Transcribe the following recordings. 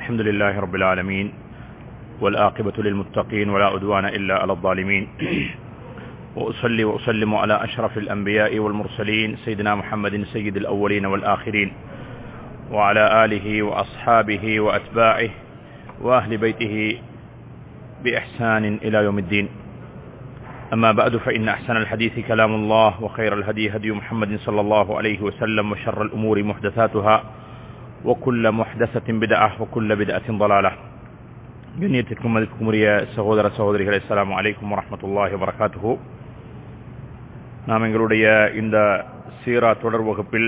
الحمد لله رب العالمين والآقبة للمتقين ولا عدوان إلا على الظالمين وأصلي وأسلم على أشرف الأنبياء والمرسلين سيدنا محمد سيد الأولين والآخرين وعلى آله وأصحابه وأتباعه وأهل بيته بإحسان إلى يوم الدين أما بعد فإن أحسن الحديث كلام الله وخير الهدي هدي محمد صلى الله عليه وسلم وشر الأمور محدثاتها وكل محدثة بدعة وكل بدعة ضلالة கண்ணியத்திற்கும் மதிப்புக்கும் உரிய சகோதர சகோதரிகளை அஸ்லாம் அலைக்கும் வரமத்துல்லாஹி வரகாத்துஹு நாம் எங்களுடைய இந்த சீரா தொடர் வகுப்பில்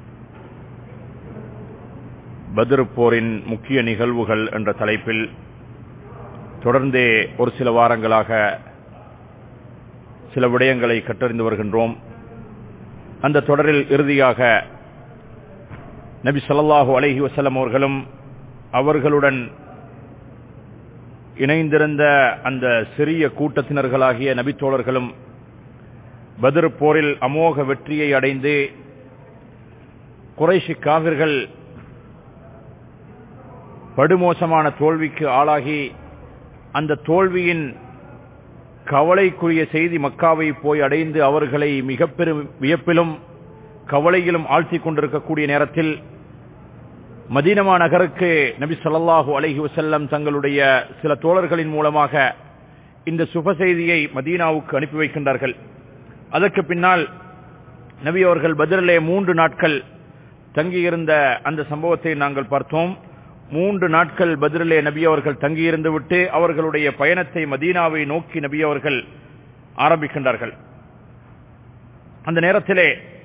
பத்ர் போரின் முக்கிய நிகழ்வுகள் என்ற தலைப்பில் தொடர்ந்தே ஒரு சில வாரங்களாக சில விடயங்களை கற்றறிந்து வருகின்றோம் அந்த தொடரில் இறுதியாக நபி சொல்லாஹூ அலஹி வசலம் அவர்களும் அவர்களுடன் இணைந்திருந்த அந்த சிறிய கூட்டத்தினர்களாகிய நபித்தோழர்களும் பத்ர் போரில் அமோக வெற்றியை அடைந்து குறைஷி காவிர்கள் படுமோசமான தோல்விக்கு ஆளாகி அந்த தோல்வியின் கவலைக்குரிய செய்தி மக்காவை போய் அடைந்து அவர்களை மிக பெரும் வியப்பிலும் கவலையிலும் ஆழ்த்தி கொண்டிருக்கக்கூடிய நேரத்தில் மதீனமா நகருக்கு நபி சொல்லாஹூ அலஹி வசல்லம் தங்களுடைய சில தோழர்களின் மூலமாக இந்த சுப செய்தியை மதீனாவுக்கு அனுப்பி வைக்கின்றார்கள் அதற்கு பின்னால் நபி அவர்கள் பதிலே மூன்று நாட்கள் தங்கியிருந்த அந்த சம்பவத்தை நாங்கள் பார்த்தோம் மூன்று நாட்கள் பதிலே நபி அவர்கள் தங்கியிருந்து விட்டு அவர்களுடைய பயணத்தை மதீனாவை நோக்கி நபி அவர்கள் ஆரம்பிக்கின்றார்கள் அந்த நேரத்திலே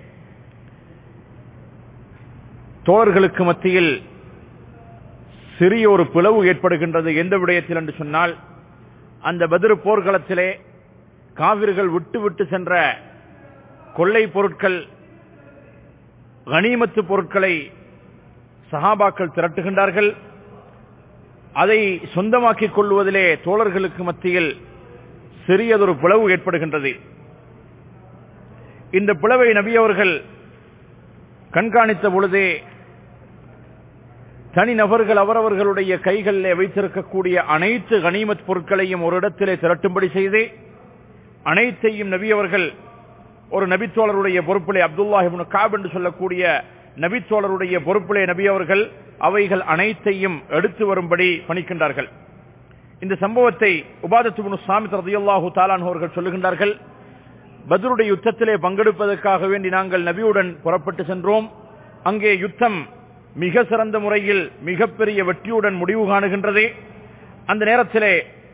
தோழர்களுக்கு மத்தியில் சிறிய ஒரு பிளவு ஏற்படுகின்றது எந்த விடயத்தில் என்று சொன்னால் அந்த பதிரு போர்க்களத்திலே காவிர்கள் விட்டு விட்டு சென்ற கொள்ளை பொருட்கள் கனிமத்து பொருட்களை சஹாபாக்கள் திரட்டுகின்றார்கள் அதை சொந்தமாக்கிக் கொள்வதிலே தோழர்களுக்கு மத்தியில் சிறியதொரு பிளவு ஏற்படுகின்றது இந்த பிளவை நபி அவர்கள் கண்காணித்த பொழுதே தனி நபர்கள் அவரவர்களுடைய கைகளில் வைத்திருக்கக்கூடிய அனைத்து கனிமத் பொருட்களையும் ஒரு இடத்திலே திரட்டும்படி செய்து அனைத்தையும் நபி அவர்கள் ஒரு நபித்தோழருடைய பொறுப்பிலே அப்துல்லாஹிபுன் காப் என்று சொல்லக்கூடிய நபித்தோழருடைய பொறுப்பிலே நபி அவர்கள் அவைகள் அனைத்தையும் எடுத்து வரும்படி பணிக்கின்றார்கள் இந்த சம்பவத்தை உபாதத்து சாமி ரதியுல்லாஹு தாலான் அவர்கள் சொல்லுகின்றார்கள் பத்ருடைய யுத்தத்திலே பங்கெடுப்பதற்காக வேண்டி நாங்கள் நபியுடன் புறப்பட்டு சென்றோம் அங்கே யுத்தம் மிக சிறந்த முறையில் மிகப்பெரிய வெற்றியுடன் முடிவு காணுகின்றது அந்த நேரத்திலே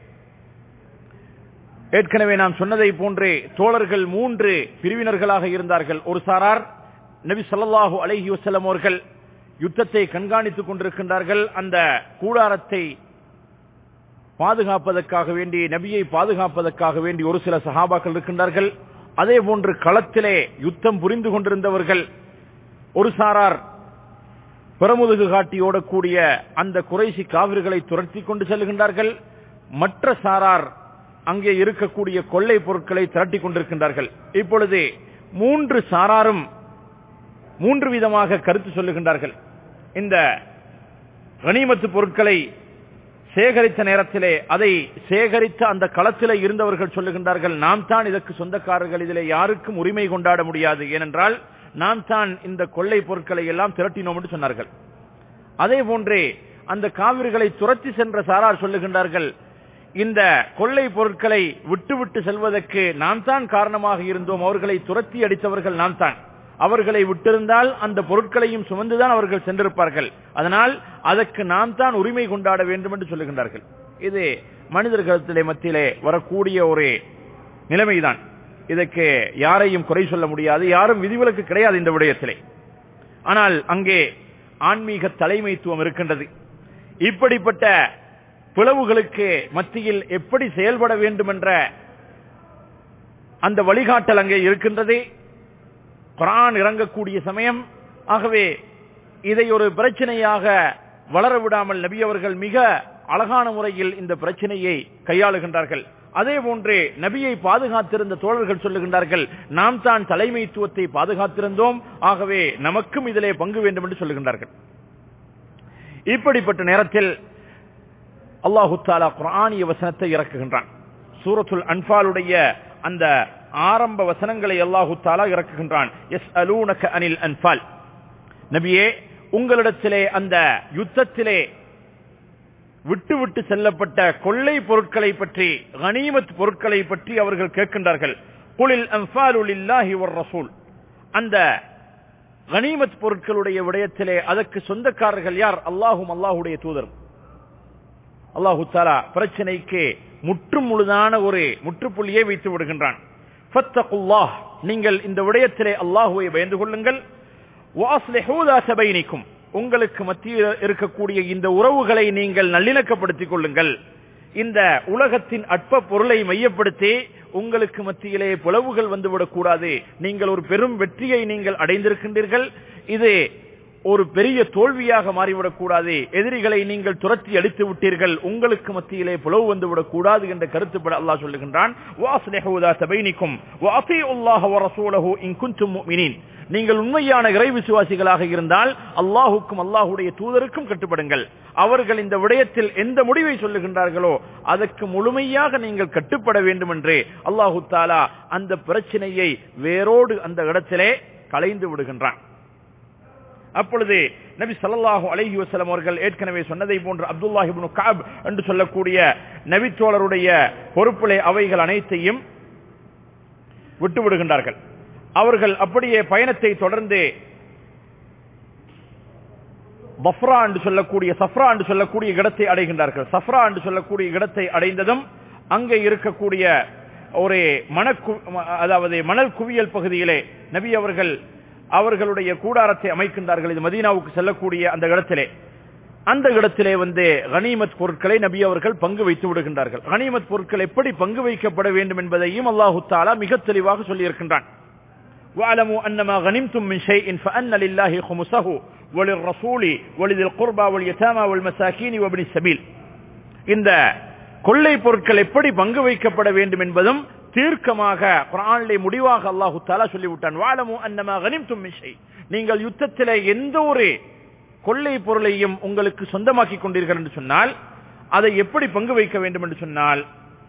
ஏற்கனவே நாம் சொன்னதை போன்றே தோழர்கள் மூன்று பிரிவினர்களாக இருந்தார்கள் ஒரு சாரார் நபி சொல்லாஹு அலஹி வசலம் அவர்கள் யுத்தத்தை கண்காணித்துக் கொண்டிருக்கின்றார்கள் அந்த கூடாரத்தை பாதுகாப்பதற்காக வேண்டி நபியை பாதுகாப்பதற்காக வேண்டி ஒரு சில சகாபாக்கள் இருக்கின்றார்கள் அதே போன்று களத்திலே யுத்தம் புரிந்து கொண்டிருந்தவர்கள் ஒரு சாரார் பெருமுதுகு காட்டி ஓடக்கூடிய அந்த குறைசி காவிர்களை துரத்தி கொண்டு செல்கின்றார்கள் மற்ற சாரார் அங்கே இருக்கக்கூடிய கொள்ளை பொருட்களை திரட்டி கொண்டிருக்கின்றார்கள் இப்பொழுது மூன்று சாராரும் மூன்று விதமாக கருத்து சொல்லுகின்றார்கள் இந்த கனிமத்து பொருட்களை சேகரித்த நேரத்திலே அதை சேகரித்த அந்த களத்திலே இருந்தவர்கள் சொல்லுகின்றார்கள் நாம் தான் இதற்கு சொந்தக்காரர்கள் இதிலே யாருக்கும் உரிமை கொண்டாட முடியாது ஏனென்றால் நாம் தான் இந்த கொள்ளை பொருட்களை எல்லாம் திரட்டினோம் என்று சொன்னார்கள் அதே போன்றே அந்த காவிரிகளை துரத்தி சென்ற சாரார் சொல்லுகின்றார்கள் இந்த கொள்ளை பொருட்களை விட்டு விட்டு செல்வதற்கு நாம் தான் காரணமாக இருந்தோம் அவர்களை துரத்தி அடித்தவர்கள் நாம் தான் அவர்களை விட்டிருந்தால் அந்த பொருட்களையும் சுமந்துதான் அவர்கள் சென்றிருப்பார்கள் அதனால் அதற்கு நாம் தான் உரிமை கொண்டாட வேண்டும் என்று சொல்லுகின்றார்கள் இது மனிதர்களிடத்திலே மத்தியிலே வரக்கூடிய ஒரு நிலைமைதான் இதற்கு யாரையும் குறை சொல்ல முடியாது யாரும் விதிவிலக்கு கிடையாது இந்த விடயத்திலே ஆனால் அங்கே ஆன்மீக தலைமைத்துவம் இருக்கின்றது இப்படிப்பட்ட பிளவுகளுக்கு மத்தியில் எப்படி செயல்பட வேண்டும் என்ற அந்த வழிகாட்டல் அங்கே இருக்கின்றது குரான் இறங்கக்கூடிய சமயம் ஆகவே இதை ஒரு பிரச்சனையாக வளர விடாமல் நபி அவர்கள் மிக அழகான முறையில் இந்த பிரச்சனையை கையாளுகின்றார்கள் அதே போன்று நபியை பாதுகாத்திருந்த தோழர்கள் சொல்லுகின்றார்கள் நாம் தான் தலைமைத்துவத்தை பாதுகாத்திருந்தோம் ஆகவே நமக்கும் இதிலே பங்கு வேண்டும் என்று சொல்லுகின்றார்கள் இப்படிப்பட்ட நேரத்தில் அல்லாஹு தாலா குரானிய வசனத்தை இறக்குகின்றான் சூரத்துல் அன்பாலுடைய அந்த ஆரம்ப வசனங்களை அல்லாஹு தாலா இறக்குகின்றான் எஸ் அலூனக அனில் அன்பால் நபியே உங்களிடத்திலே அந்த யுத்தத்திலே விட்டு விட்டு செல்லப்பட்ட கொள்ளை பொருட்களை பற்றி கனிமத் பொருட்களை பற்றி அவர்கள் கேட்கின்றார்கள் குளில் அன்பாலுலில்லாஹி ஒரு ரசூல் அந்த கனிமத் பொருட்களுடைய விடயத்திலே அதற்கு சொந்தக்காரர்கள் யார் அல்லாஹும் அல்லாஹுடைய தூதர் அல்லாஹு தாலா பிரச்சனைக்கு முற்றும் முழுதான ஒரு முற்றுப்புள்ளியை வைத்து விடுகின்றான் ஃபத்தகுல்லாஹ் நீங்கள் இந்த விடயத்திலே அல்லாஹுவை பயந்து கொள்ளுங்கள் வாஸ்லிஹூ தாஸ பைனிக்கும் உங்களுக்கு மத்தியில் இருக்கக்கூடிய இந்த உறவுகளை நீங்கள் நல்லிணக்கப்படுத்திக் கொள்ளுங்கள் இந்த உலகத்தின் அற்ப பொருளை மையப்படுத்தி உங்களுக்கு மத்தியிலே புலவுகள் வந்துவிடக் கூடாது நீங்கள் ஒரு பெரும் வெற்றியை நீங்கள் அடைந்திருக்கின்றீர்கள் இது ஒரு பெரிய தோல்வியாக மாறிவிடக் கூடாது எதிரிகளை நீங்கள் துரத்தி அடித்து விட்டீர்கள் உங்களுக்கு மத்தியிலே புலவு வந்துவிடக் கூடாது என்ற கருத்துப்பட அல்லாஹ் சொல்லுகின்றான் நீங்கள் உண்மையான இறை விசுவாசிகளாக இருந்தால் அல்லாஹுக்கும் அல்லாஹுடைய தூதருக்கும் கட்டுப்படுங்கள் அவர்கள் இந்த விடயத்தில் எந்த முடிவை சொல்லுகின்றார்களோ அதற்கு முழுமையாக நீங்கள் கட்டுப்பட வேண்டும் என்று அல்லாஹு தாலா அந்த பிரச்சனையை வேரோடு அந்த இடத்திலே கலைந்து விடுகின்றான் அப்பொழுது நபி சல்லாஹூ அலஹி வசலம் அவர்கள் ஏற்கனவே சொன்னதை போன்று அப்துல்லாஹிபுன் காப் என்று சொல்லக்கூடிய நபித்தோழருடைய பொறுப்பிலே அவைகள் அனைத்தையும் விட்டு விடுகின்றார்கள் அவர்கள் அப்படியே பயணத்தை தொடர்ந்து பஃப்ரா என்று சொல்லக்கூடிய சஃப்ரா என்று சொல்லக்கூடிய இடத்தை அடைகின்றார்கள் சஃப்ரா என்று சொல்லக்கூடிய இடத்தை அடைந்ததும் அங்கே இருக்கக்கூடிய ஒரு மணக்கு அதாவது மணல் குவியல் பகுதியிலே நபி அவர்கள் அவர்களுடைய கூடாரத்தை அமைக்கின்றார்கள் இது மதீனாவுக்கு செல்லக்கூடிய அந்த இடத்திலே அந்த இடத்திலே வந்து கனிமத் பொருட்களை நபி அவர்கள் பங்கு வைத்து விடுகின்றார்கள் கனிமத் பொருட்கள் எப்படி பங்கு வைக்கப்பட வேண்டும் என்பதையும் அல்லாஹு தாலா மிக தெளிவாக சொல்லியிருக்கின்றான் واعلموا انما غنمتم من شيء فان لله خمسه وللرسول ولذي القربى واليتامى والمساكين وابن السبيل இந்த கொள்ளை பொருட்கள் எப்படி பங்கு வைக்கப்பட வேண்டும் என்பதும் தீர்க்கமாக குரானிலே முடிவாக அல்லாஹு தாலா சொல்லிவிட்டான் வாழமு அன்னமா கனிம்தும் மிஷை நீங்கள் யுத்தத்திலே எந்த ஒரு கொள்ளை பொருளையும் உங்களுக்கு சொந்தமாக்கி கொண்டீர்கள் என்று சொன்னால் அதை எப்படி பங்கு வைக்க வேண்டும் என்று சொன்னால்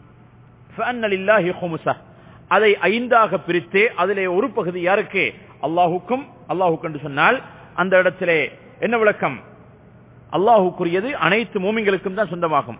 அதை ஐந்தாக பிரித்து அதிலே ஒரு பகுதி யாருக்கு அல்லாஹுக்கும் அல்லாஹுக்கு என்று சொன்னால் அந்த இடத்திலே என்ன விளக்கம் அல்லாஹுக்குரியது அனைத்து மூமிங்களுக்கும் தான் சொந்தமாகும்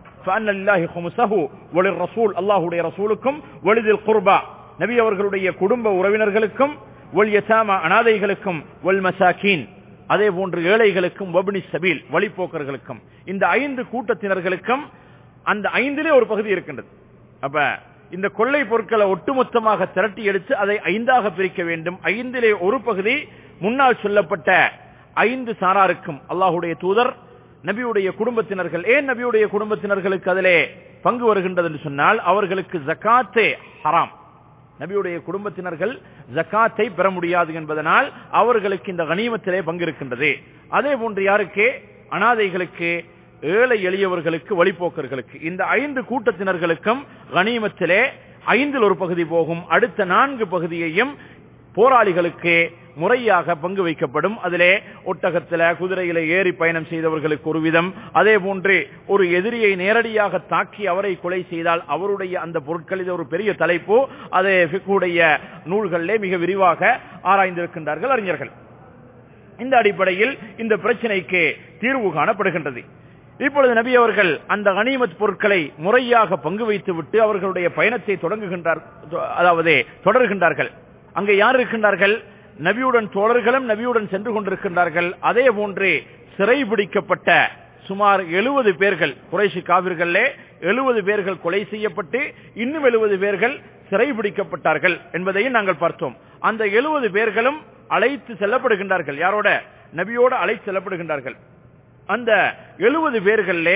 ரசூல் அல்லாஹுடைய ரசூலுக்கும் ஒளிதில் குர்பா நபி அவர்களுடைய குடும்ப உறவினர்களுக்கும் ஒல் யசாமா அனாதைகளுக்கும் ஒல் மசாக்கீன் அதே போன்று ஏழைகளுக்கும் வபினி சபீல் வழிப்போக்கர்களுக்கும் இந்த ஐந்து கூட்டத்தினர்களுக்கும் அந்த ஐந்திலே ஒரு பகுதி இருக்கின்றது அப்ப இந்த கொள்ளை பொருட்களை ஒட்டுமொத்தமாக திரட்டி எடுத்து அதை ஐந்தாக பிரிக்க வேண்டும் ஐந்திலே ஒரு பகுதி முன்னால் சொல்லப்பட்ட ஐந்து சாராருக்கும் அல்லாஹுடைய தூதர் நபியுடைய குடும்பத்தினர்கள் ஏன் நபியுடைய குடும்பத்தினர்களுக்கு அதிலே பங்கு வருகின்றது என்று சொன்னால் அவர்களுக்கு ஜக்காத்தே ஹராம் நபியுடைய குடும்பத்தினர்கள் ஜக்காத்தை பெற முடியாது என்பதனால் அவர்களுக்கு இந்த கனிமத்திலே பங்கு இருக்கின்றது அதே போன்று யாருக்கு அனாதைகளுக்கு ஏழை எளியவர்களுக்கு வழிபோக்கர்களுக்கு இந்த ஐந்து கூட்டத்தினர்களுக்கும் கனிமத்திலே ஐந்தில் ஒரு பகுதி போகும் அடுத்த நான்கு பகுதியையும் போராளிகளுக்கு முறையாக பங்கு வைக்கப்படும் அதிலே ஒட்டகத்தில குதிரையில ஏறி பயணம் செய்தவர்களுக்கு ஒரு விதம் அதே போன்று ஒரு எதிரியை நேரடியாக தாக்கி அவரை கொலை செய்தால் அவருடைய அந்த பொருட்கள் இது ஒரு பெரிய தலைப்பு அதை ஃபிக்குடைய நூல்களிலே மிக விரிவாக ஆராய்ந்திருக்கின்றார்கள் அறிஞர்கள் இந்த அடிப்படையில் இந்த பிரச்சனைக்கு தீர்வு காணப்படுகின்றது இப்பொழுது நபி அவர்கள் அந்த கனிமத் பொருட்களை முறையாக பங்கு வைத்து விட்டு அவர்களுடைய பயணத்தை தொடங்குகின்றார் அதாவது தொடர்கின்றார்கள் அங்கே யார் இருக்கின்றார்கள் நபியுடன் தோழர்களும் நபியுடன் சென்று கொண்டிருக்கின்றார்கள் அதே போன்று சிறைபிடிக்கப்பட்ட சுமார் எழுபது பேர்கள் குறைசி காவிர்களே எழுபது பேர்கள் கொலை செய்யப்பட்டு இன்னும் எழுபது பேர்கள் சிறைபிடிக்கப்பட்டார்கள் என்பதையும் நாங்கள் பார்த்தோம் அந்த எழுபது பேர்களும் அழைத்து செல்லப்படுகின்றார்கள் யாரோட நபியோட அழைத்து செல்லப்படுகின்றார்கள் அந்த எழுபது பேர்களே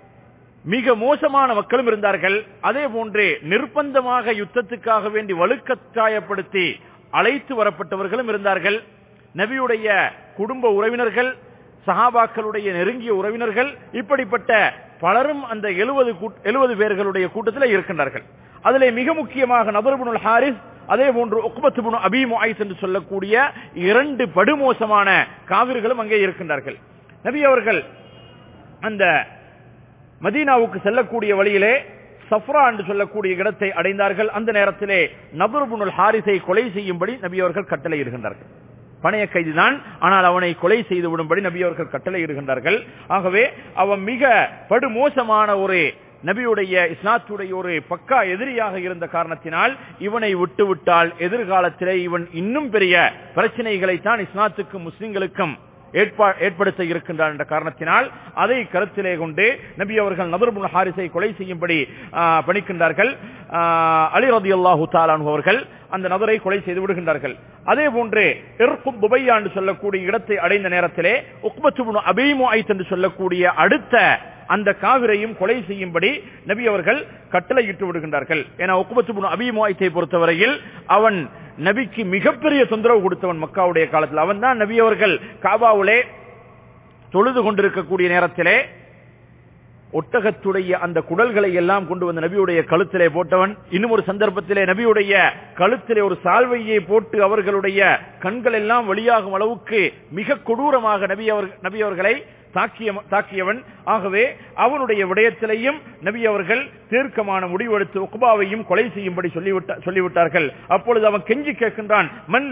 மிக மோசமான மக்களும் இருந்தார்கள் அதே போன்று நிர்பந்தமாக யுத்தத்துக்காக வேண்டி வலுக்கத்தாயப்படுத்தி அழைத்து வரப்பட்டவர்களும் இருந்தார்கள் நபியுடைய குடும்ப உறவினர்கள் சஹாபாக்களுடைய நெருங்கிய உறவினர்கள் இப்படிப்பட்ட பலரும் அந்த எழுபது எழுபது பேர்களுடைய கூட்டத்தில் இருக்கின்றார்கள் அதிலே மிக முக்கியமாக நபர்புனுல் ஹாரிஸ் அதே போன்று உக்பத்துபுனு அபி முஐஸ் என்று சொல்லக்கூடிய இரண்டு படுமோசமான காவிர்களும் அங்கே இருக்கின்றார்கள் நபி அவர்கள் அந்த மதீனாவுக்கு செல்லக்கூடிய வழியிலே சஃப்ரா என்று சொல்லக்கூடிய இடத்தை அடைந்தார்கள் அந்த நேரத்திலே நபருபுனுல் ஹாரிஸை கொலை செய்யும்படி நபி அவர்கள் கட்டளையிடுகின்றார்கள் பணைய கைதிதான் ஆனால் அவனை கொலை செய்து விடும்படி நபி அவர்கள் கட்டளையிடுகின்றார்கள் ஆகவே அவன் மிக படுமோசமான ஒரு நபியுடைய இஸ்லாத்துடைய ஒரு பக்கா எதிரியாக இருந்த காரணத்தினால் இவனை விட்டுவிட்டால் எதிர்காலத்திலே இவன் இன்னும் பெரிய பிரச்சனைகளை தான் இஸ்லாத்துக்கும் முஸ்லிம்களுக்கும் ஏற்படுத்த இருக்கின்றார் என்ற காரணத்தினால் அதை கருத்திலே கொண்டு நபி அவர்கள் நபர்புல் ஹாரிஸை கொலை செய்யும்படி பணிக்கின்றார்கள் அலி ரதி அல்லாஹு தாலான் அவர்கள் அந்த நபரை கொலை செய்து விடுகின்றார்கள் அதே போன்று துபையா என்று சொல்லக்கூடிய இடத்தை அடைந்த நேரத்திலே உக்மத்து அபிமு ஐத் என்று சொல்லக்கூடிய அடுத்த அந்த காவிரையும் கொலை செய்யும்படி நபி அவர்கள் கட்டளையிட்டு விடுகின்றார்கள் ஏன்னா உக்குபத்து அபிமாயத்தை பொறுத்தவரையில் அவன் நபிக்கு மிகப்பெரிய தொந்தரவு கொடுத்தவன் மக்காவுடைய காலத்தில் அவன் தான் நபி அவர்கள் காபாவிலே தொழுது கொண்டிருக்கக்கூடிய நேரத்திலே ஒட்டகத்துடைய அந்த குடல்களை எல்லாம் கொண்டு வந்த நபியுடைய கழுத்திலே போட்டவன் இன்னும் ஒரு சந்தர்ப்பத்திலே நபியுடைய கழுத்திலே ஒரு சால்வையை போட்டு அவர்களுடைய கண்கள் எல்லாம் வெளியாகும் அளவுக்கு மிக கொடூரமாக நபி அவர் நபி அவர்களை தாக்கியவன் ஆகவே அவனுடைய விடயத்திலையும் நபி அவர்கள் தீர்க்கமான முடிவெடுத்து உக்பாவையும் கொலை செய்யும்படி சொல்லிவிட்டார்கள் அப்பொழுது அவன் கெஞ்சி கேட்கின்றான் மன்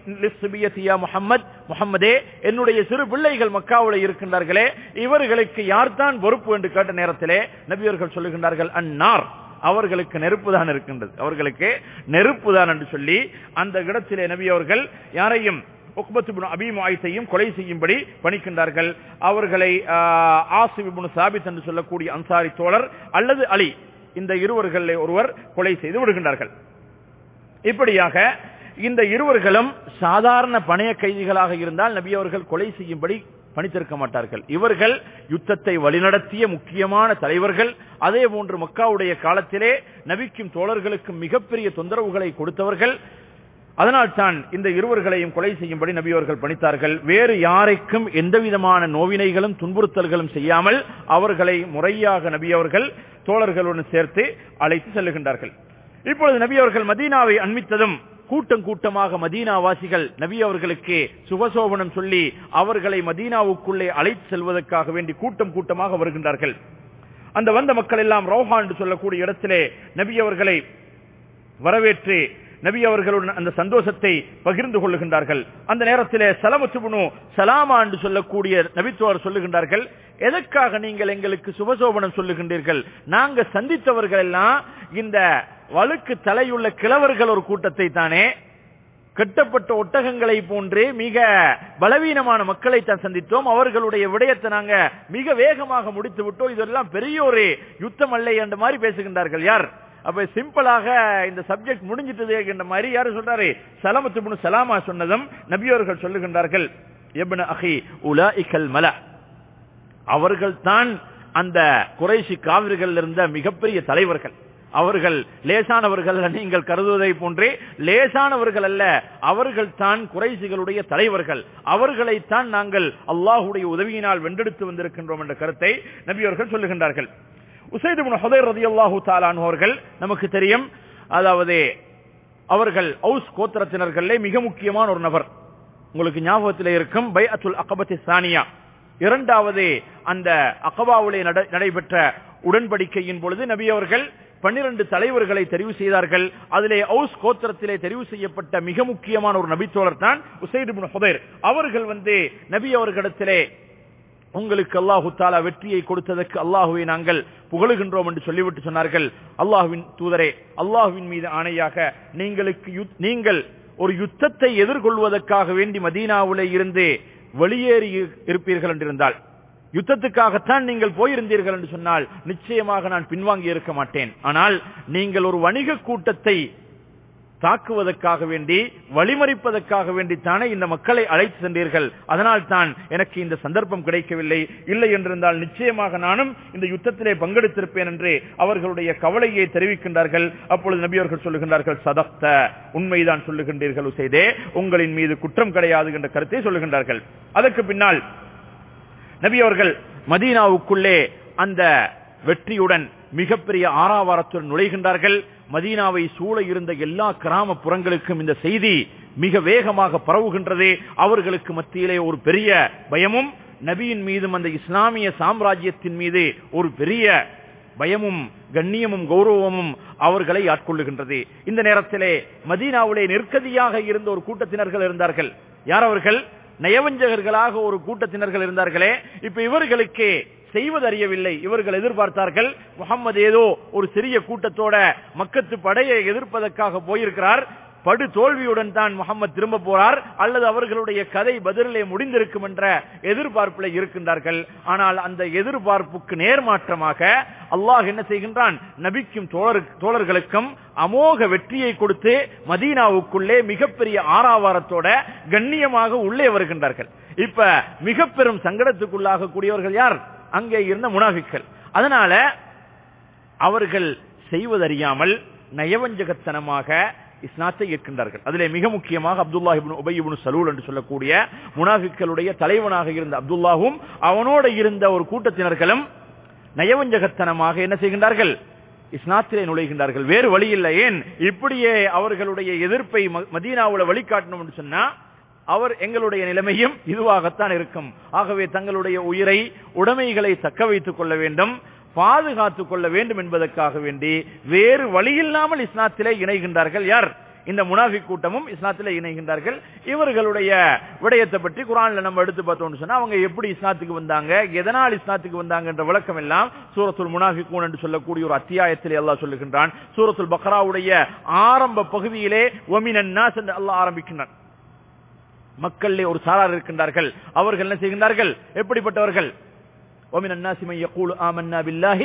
முகமது முகம்மதே என்னுடைய சிறு பிள்ளைகள் மக்காவில் இருக்கின்றார்களே இவர்களுக்கு யார்தான் பொறுப்பு என்று கேட்ட நேரத்திலே நபி அவர்கள் சொல்லுகின்றார்கள் அந்நார் அவர்களுக்கு நெருப்பு தான் இருக்கின்றது அவர்களுக்கு நெருப்பு தான் என்று சொல்லி அந்த இடத்திலே நபி அவர்கள் யாரையும் அபிமாயத்தையும் கொலை செய்யும்படி பணிக்கின்றார்கள் அவர்களை ஆசிபிபுன் சாபித் என்று சொல்லக்கூடிய அன்சாரி தோழர் அல்லது அலி இந்த இருவர்கள் ஒருவர் கொலை செய்து விடுகின்றார்கள் இப்படியாக இந்த இருவர்களும் சாதாரண பணைய கைதிகளாக இருந்தால் நபி அவர்கள் கொலை செய்யும்படி பணித்திருக்க மாட்டார்கள் இவர்கள் யுத்தத்தை வழிநடத்திய முக்கியமான தலைவர்கள் அதே போன்று மக்காவுடைய காலத்திலே நபிக்கும் தோழர்களுக்கும் மிகப்பெரிய தொந்தரவுகளை கொடுத்தவர்கள் அதனால் தான் இந்த இருவர்களையும் கொலை செய்யும்படி நபி அவர்கள் பணித்தார்கள் வேறு யாரைக்கும் எந்த விதமான நோவினைகளும் துன்புறுத்தல்களும் செய்யாமல் அவர்களை முறையாக நபி அவர்கள் தோழர்களுடன் சேர்த்து அழைத்து செல்லுகின்றார்கள் இப்பொழுது நபி அவர்கள் மதீனாவை அண்மித்ததும் கூட்டம் கூட்டமாக மதீனாவாசிகள் நபி அவர்களுக்கு சுபசோபனம் சொல்லி அவர்களை மதீனாவுக்குள்ளே அழைத்து செல்வதற்காக வேண்டி கூட்டம் கூட்டமாக வருகின்றார்கள் அந்த வந்த மக்கள் எல்லாம் ரோஹா என்று சொல்லக்கூடிய இடத்திலே நபி அவர்களை வரவேற்று நபி அவர்களுடன் அந்த சந்தோஷத்தை பகிர்ந்து கொள்ளுகின்றார்கள் அந்த நேரத்திலே சலமத்துபுனு சலாமா என்று சொல்லக்கூடிய நபித்துவர் சொல்லுகின்றார்கள் எதற்காக நீங்கள் எங்களுக்கு சுபசோபனம் சொல்லுகின்றீர்கள் நாங்க சந்தித்தவர்கள் எல்லாம் இந்த வழுக்கு தலையுள்ள கிழவர்கள் ஒரு கூட்டத்தை தானே கட்டப்பட்ட ஒட்டகங்களை போன்றே மிக பலவீனமான மக்களை தான் சந்தித்தோம் அவர்களுடைய விடயத்தை நாங்க மிக வேகமாக முடித்து விட்டோம் இதெல்லாம் பெரிய ஒரு யுத்தம் அல்ல என்ற மாதிரி பேசுகின்றார்கள் யார் அப்ப சிம்பிளாக இந்த சப்ஜெக்ட் முடிஞ்சிட்டது என்ற மாதிரி யாரு சொல்றாரு சலமத்து சலாமா சொன்னதும் நபியவர்கள் சொல்லுகின்றார்கள் எப்ன அஹி உலாஇகல் மல அவர்கள் தான் அந்த குறைசி காவிர்கள் இருந்த மிகப்பெரிய தலைவர்கள் அவர்கள் லேசானவர்கள் நீங்கள் கருதுவதை போன்றே லேசானவர்கள் அல்ல அவர்கள் தான் குறைசிகளுடைய தலைவர்கள் அவர்களைத்தான் நாங்கள் அல்லாஹுடைய உதவியினால் வென்றெடுத்து வந்திருக்கின்றோம் என்ற கருத்தை நபியவர்கள் சொல்லுகின்றார்கள் உசைது ஹுதைர் ரதி அல்லாஹூ தாலான் அவர்கள் நமக்கு தெரியும் அதாவது அவர்கள் அவுஸ் கோத்திரத்தினர்களே மிக முக்கியமான ஒரு நபர் உங்களுக்கு ஞாபகத்தில் இருக்கும் பை அத்துல் அகபத்தி சானியா இரண்டாவது அந்த அகபாவிலே நடைபெற்ற உடன்படிக்கையின் பொழுது நபி அவர்கள் பன்னிரண்டு தலைவர்களை தெரிவு செய்தார்கள் அதிலே அவுஸ் கோத்திரத்திலே தெரிவு செய்யப்பட்ட மிக முக்கியமான ஒரு நபித்தோழர் தான் உசைது ஹுதைர் அவர்கள் வந்து நபி அவர்களிடத்திலே உங்களுக்கு அல்லாஹு தாலா வெற்றியை கொடுத்ததற்கு அல்லாஹுவை நாங்கள் புகழுகின்றோம் என்று சொல்லிவிட்டு சொன்னார்கள் அல்லாஹுவின் தூதரே அல்லாஹுவின் மீது ஆணையாக நீங்களுக்கு நீங்கள் ஒரு யுத்தத்தை எதிர்கொள்வதற்காக வேண்டி மதீனாவிலே இருந்து வெளியேறி இருப்பீர்கள் என்றிருந்தால் யுத்தத்துக்காகத்தான் நீங்கள் போயிருந்தீர்கள் என்று சொன்னால் நிச்சயமாக நான் பின்வாங்கி இருக்க மாட்டேன் ஆனால் நீங்கள் ஒரு வணிக கூட்டத்தை தாக்குவதற்காக வேண்டி வழிமறிப்பதற்காக வேண்டி தானே இந்த மக்களை அழைத்து சென்றீர்கள் அதனால் தான் எனக்கு இந்த சந்தர்ப்பம் கிடைக்கவில்லை இல்லை என்றிருந்தால் நிச்சயமாக நானும் இந்த யுத்தத்திலே பங்கெடுத்திருப்பேன் என்று அவர்களுடைய கவலையை தெரிவிக்கின்றார்கள் அப்பொழுது நபி அவர்கள் சொல்லுகின்றார்கள் சதப்த உண்மைதான் சொல்லுகின்றீர்கள் செய்தே உங்களின் மீது குற்றம் கிடையாது என்ற கருத்தை சொல்லுகின்றார்கள் அதற்கு பின்னால் நபி அவர்கள் மதீனாவுக்குள்ளே அந்த வெற்றியுடன் மிகப்பெரிய ஆறாவாரத்துடன் நுழைகின்றார்கள் மதீனாவை சூழ இருந்த எல்லா கிராமப்புறங்களுக்கும் இந்த செய்தி மிக வேகமாக பரவுகின்றது அவர்களுக்கு மத்தியிலே ஒரு பெரிய பயமும் நபியின் மீதும் அந்த இஸ்லாமிய சாம்ராஜ்யத்தின் மீது ஒரு பெரிய பயமும் கண்ணியமும் கௌரவமும் அவர்களை ஆட்கொள்ளுகின்றது இந்த நேரத்திலே மதீனாவிலே நெருக்கதியாக இருந்த ஒரு கூட்டத்தினர்கள் இருந்தார்கள் யார் அவர்கள் நயவஞ்சகர்களாக ஒரு கூட்டத்தினர்கள் இருந்தார்களே இப்ப இவர்களுக்கு செய்வது அறியவில்லை இவர்கள் எதிர்பார்த்தார்கள் முகம்மது ஏதோ ஒரு சிறிய கூட்டத்தோட மக்கத்து படையை எதிர்ப்பதற்காக போயிருக்கிறார் படு தோல்வியுடன் தான் முகமது திரும்ப போறார் அல்லது அவர்களுடைய கதை பதிலே முடிந்திருக்கும் என்ற எதிர்பார்ப்பில் இருக்கின்றார்கள் ஆனால் அந்த எதிர்பார்ப்புக்கு நேர்மாற்றமாக அல்லாஹ் என்ன செய்கின்றான் நபிக்கும் தோழர் தோழர்களுக்கும் அமோக வெற்றியை கொடுத்து மதீனாவுக்குள்ளே மிகப்பெரிய ஆறாவாரத்தோட கண்ணியமாக உள்ளே வருகின்றார்கள் இப்ப மிக பெரும் சங்கடத்துக்குள்ளாக கூடியவர்கள் யார் அங்கே இருந்த முனாஃபிக்கள் அதனால அவர்கள் செய்வதறியாமல் நயவஞ்சகத்தனமாக இஸ்லாத்தை ஏற்கின்றார்கள் அதிலே மிக முக்கியமாக அப்துல்லா இப்னு உபை இப்னு சலூல் என்று சொல்லக்கூடிய முனாஃபிக்களுடைய தலைவனாக இருந்த அப்துல்லாவும் அவனோட இருந்த ஒரு கூட்டத்தினர்களும் நயவஞ்சகத்தனமாக என்ன செய்கின்றார்கள் இஸ்லாத்திலே நுழைகின்றார்கள் வேறு வழி இல்லை ஏன் இப்படியே அவர்களுடைய எதிர்ப்பை ம- மதீனாவுல வழிகாட்டணும் என்று சொன்னா அவர் எங்களுடைய நிலைமையும் இதுவாகத்தான் இருக்கும் ஆகவே தங்களுடைய உயிரை உடைமைகளை தக்க வைத்துக் கொள்ள வேண்டும் பாதுகாத்துக் கொள்ள வேண்டும் என்பதற்காக வேண்டி வேறு வழியில்லாமல் இஸ்லாத்திலே இணைகின்றார்கள் யார் இந்த முனாஃபிக் கூட்டமும் இஸ்லாத்திலே இணைகின்றார்கள் இவர்களுடைய விடயத்தை பற்றி குரான்ல நம்ம எடுத்து பார்த்தோம்னு சொன்னா அவங்க எப்படி இஸ்லாத்துக்கு வந்தாங்க எதனால் இஸ்லாத்துக்கு வந்தாங்க என்ற விளக்கம் எல்லாம் சூரத்துல் முனாஃபிகூன் என்று சொல்லக்கூடிய ஒரு அத்தியாயத்திலே அல்லாஹ் சொல்லுகின்றான் சூரத்துல் பக்ராவுடைய ஆரம்ப பகுதியிலே ஒமினன் நாஸ் என்று அல்லாஹ் ஆரம்பிக்கின்றான் மக்களிலே ஒரு சாரார் இருக்கின்றார்கள் அவர்கள் என்ன செய்கின்றார்கள் எப்படிப்பட்டவர்கள் ومن الناس من يقول آمنا بالله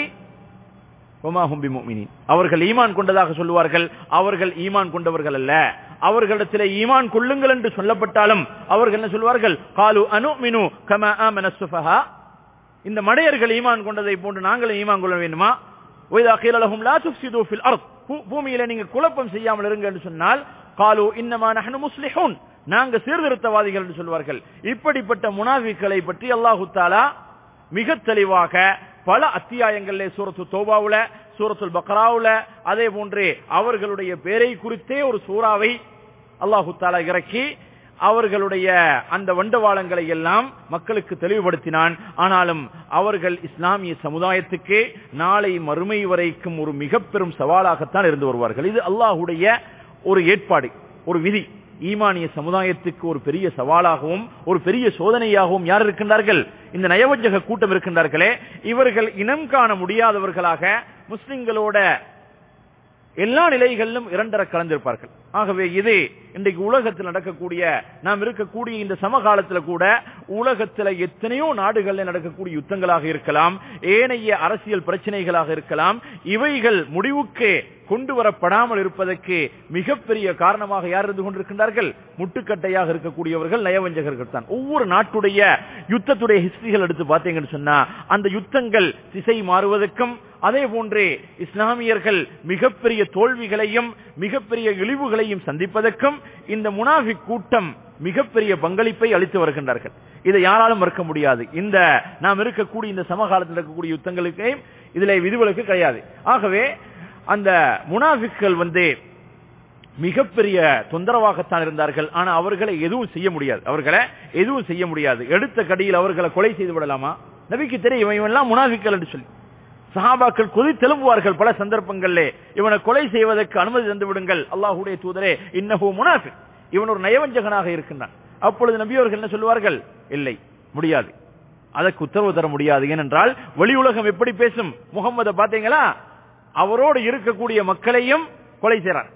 وما هم بمؤمنين அவர்கள் ஈமான் கொண்டதாக சொல்லுவார்கள் அவர்கள் ஈமான் கொண்டவர்கள் அல்ல அவர்களிடத்திலே ஈமான் கொள்ளுங்கள் என்று சொல்லப்பட்டாலும் அவர்கள் என்ன சொல்வார்கள் காலு அனுமினு கமா ஆமன சுஃபஹா இந்த மடையர்கள் ஈமான் கொண்டதை போன்று நாங்களும் ஈமான் கொள்ள வேண்டுமா ஒய்தா கீல லஹும் லா துஃப்சிது ஃபில் அர்த் பூ- பூமியில நீங்க குழப்பம் செய்யாமல் இருங்க என்று சொன்னால் காலு இன்னமா நஹ்னு முஸ்லிஹூன் நாங்க சீர்திருத்தவாதிகள் என்று சொல்வார்கள் இப்படிப்பட்ட முனாஃபிக்களை பற்றி அல்லாஹு தாலா மிக தெளிவாக பல அத்தியாயங்களிலே சூரத்து தோபாவுல சூரத்துல் பக்ராவுல அதே போன்று அவர்களுடைய பேரை குறித்தே ஒரு சூறாவை அல்லாஹு தாலா இறக்கி அவர்களுடைய அந்த வண்டவாளங்களை எல்லாம் மக்களுக்கு தெளிவுபடுத்தினான் ஆனாலும் அவர்கள் இஸ்லாமிய சமுதாயத்துக்கு நாளை மறுமை வரைக்கும் ஒரு மிக பெரும் சவாலாகத்தான் இருந்து வருவார்கள் இது அல்லாஹுடைய ஒரு ஏற்பாடு ஒரு விதி ஈமானிய சமுதாயத்துக்கு ஒரு பெரிய சவாலாகவும் ஒரு பெரிய சோதனையாகவும் யார் இருக்கின்றார்கள் இந்த நயவஞ்சக கூட்டம் இருக்கின்றார்களே இவர்கள் இனம் காண முடியாதவர்களாக முஸ்லிம்களோட எல்லா நிலைகளிலும் இரண்டர கலந்திருப்பார்கள் ஆகவே இது இன்றைக்கு உலகத்தில் நடக்கக்கூடிய நாம் இருக்கக்கூடிய இந்த சமகாலத்துல கூட உலகத்துல எத்தனையோ நாடுகளில் நடக்கக்கூடிய யுத்தங்களாக இருக்கலாம் ஏனைய அரசியல் பிரச்சனைகளாக இருக்கலாம் இவைகள் முடிவுக்கு கொண்டு வரப்படாமல் இருப்பதற்கு மிகப்பெரிய காரணமாக யார் இருந்து கொண்டிருக்கின்றார்கள் முட்டுக்கட்டையாக இருக்கக்கூடியவர்கள் நயவஞ்சகர்கள் தான் ஒவ்வொரு நாட்டுடைய யுத்தத்துடைய ஹிஸ்டரிகள் எடுத்து பார்த்தீங்கன்னு சொன்னா அந்த யுத்தங்கள் திசை மாறுவதற்கும் அதே போன்றே இஸ்லாமியர்கள் மிகப்பெரிய தோல்விகளையும் மிகப்பெரிய இழிவுகளையும் சந்திப்பதற்கும் இந்த முனாஃபிக் கூட்டம் மிகப்பெரிய பங்களிப்பை அளித்து வருகின்றார்கள் இதை யாராலும் மறுக்க முடியாது இந்த நாம் இருக்கக்கூடிய இந்த சமகாலத்தில் இருக்கக்கூடிய யுத்தங்களுக்கு இதிலே விதிவிலக்கு கிடையாது ஆகவே அந்த முனாஃபிக்கள் வந்து மிகப்பெரிய தொந்தரவாகத்தான் இருந்தார்கள் ஆனா அவர்களை எதுவும் செய்ய முடியாது அவர்களை எதுவும் செய்ய முடியாது எடுத்த கடியில் அவர்களை கொலை செய்து விடலாமா நபிக்கு தெரியும் இவன் எல்லாம் முனாஃபிக்கள் என்று சொல்லி சஹாபாக்கள் கொதி தெலும்புவார்கள் பல சந்தர்ப்பங்களிலே இவனை கொலை செய்வதற்கு அனுமதி தந்து விடுங்கள் அல்லாஹுடைய தூதரே இன்னஹு முனாஃபிக் இவன் ஒரு நயவஞ்சகனாக இருக்கின்றான் அப்பொழுது நபி அவர்கள் என்ன சொல்லுவார்கள் இல்லை முடியாது அதற்கு உத்தரவு தர முடியாது ஏனென்றால் வெளி உலகம் எப்படி பேசும் முகம்மதை பாத்தீங்களா அவரோடு இருக்கக்கூடிய மக்களையும் கொலை செய்றார்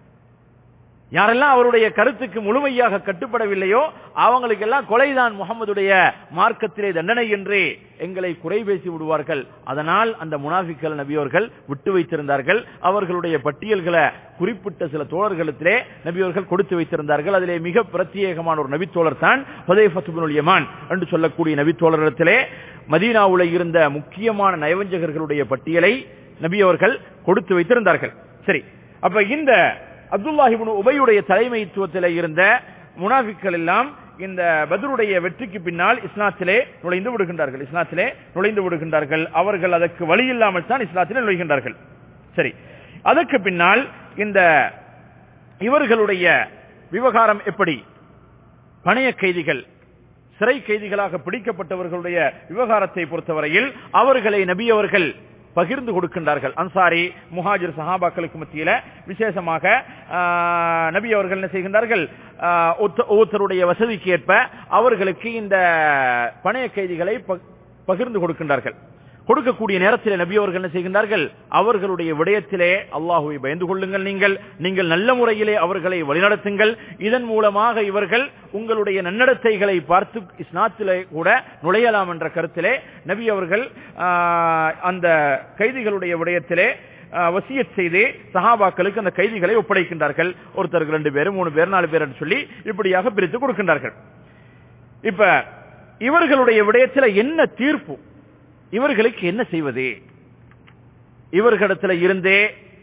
யாரெல்லாம் அவருடைய கருத்துக்கு முழுமையாக கட்டுப்படவில்லையோ அவங்களுக்கு எல்லாம் கொலைதான் முகமதுடைய மார்க்கத்திலே தண்டனை என்று எங்களை குறை பேசி விடுவார்கள் அதனால் அந்த முனாஃபிக்கள் நபியோர்கள் விட்டு வைத்திருந்தார்கள் அவர்களுடைய பட்டியல்களை குறிப்பிட்ட சில தோழர்களிடத்திலே நபியோர்கள் கொடுத்து வைத்திருந்தார்கள் அதிலே மிக பிரத்யேகமான ஒரு நபித்தோழர் தான் ஹுதைஃபத்துபினுல் யமான் என்று சொல்லக்கூடிய நபித்தோழரிடத்திலே மதீனாவுல இருந்த முக்கியமான நயவஞ்சகர்களுடைய பட்டியலை நபியவர்கள் கொடுத்து வைத்திருந்தார்கள் சரி அப்ப இந்த அப்துல்லாஹிபின் உபையுடைய தலைமைத்துவத்தில் இருந்த முனாஃபிக்கள் எல்லாம் இந்த பத்ருடைய வெற்றிக்கு பின்னால் இஸ்லாத்திலே நுழைந்து விடுகின்றார்கள் இஸ்லாத்திலே நுழைந்து விடுகின்றார்கள் அவர்கள் அதற்கு வழி இல்லாமல் தான் இஸ்லாத்திலே நுழைகின்றார்கள் சரி அதற்கு பின்னால் இந்த இவர்களுடைய விவகாரம் எப்படி பணைய கைதிகள் சிறை கைதிகளாக பிடிக்கப்பட்டவர்களுடைய விவகாரத்தை பொறுத்தவரையில் அவர்களை நபி அவர்கள் பகிர்ந்து கொடுக்கின்றார்கள் அன்சாரி முஹாஜிர் சஹாபாக்களுக்கு மத்தியில விசேஷமாக ஆஹ், நபி அவர்கள் என்ன செய்கின்றார்கள் ஆஹ், ஒத்த- ஒவ்வொருத்தருடைய வசதிக்கு ஏற்ப அவர்களுக்கு இந்த பணைய கைதிகளை ப- பகிர்ந்து கொடுக்கின்றார்கள் கொடுக்கக்கூடிய நேரத்தில் நபி அவர்கள் என்ன செய்கின்றார்கள் அவர்களுடைய விடயத்திலே அல்லாஹுவை பயந்து கொள்ளுங்கள் நீங்கள் நீங்கள் நல்ல முறையிலே அவர்களை வழிநடத்துங்கள் இதன் மூலமாக இவர்கள் உங்களுடைய நன்னடத்தைகளை பார்த்து இஸ்லாத்திலே கூட நுழையலாம் என்ற கருத்திலே நபி அவர்கள் ஆஹ், அந்த கைதிகளுடைய விடயத்திலே ஆஹ், வசியத் செய்து சஹாபாக்களுக்கு அந்த கைதிகளை ஒப்படைக்கின்றார்கள் ஒருத்தருக்கு ரெண்டு பேர் மூணு பேர் நாலு பேர் என்று சொல்லி இப்படியாக பிரித்து கொடுக்கின்றார்கள் இப்ப இவர்களுடைய விடயத்தில் என்ன தீர்ப்பு இவர்களுக்கு என்ன செய்வது இவர்களிடத்தில் இருந்தே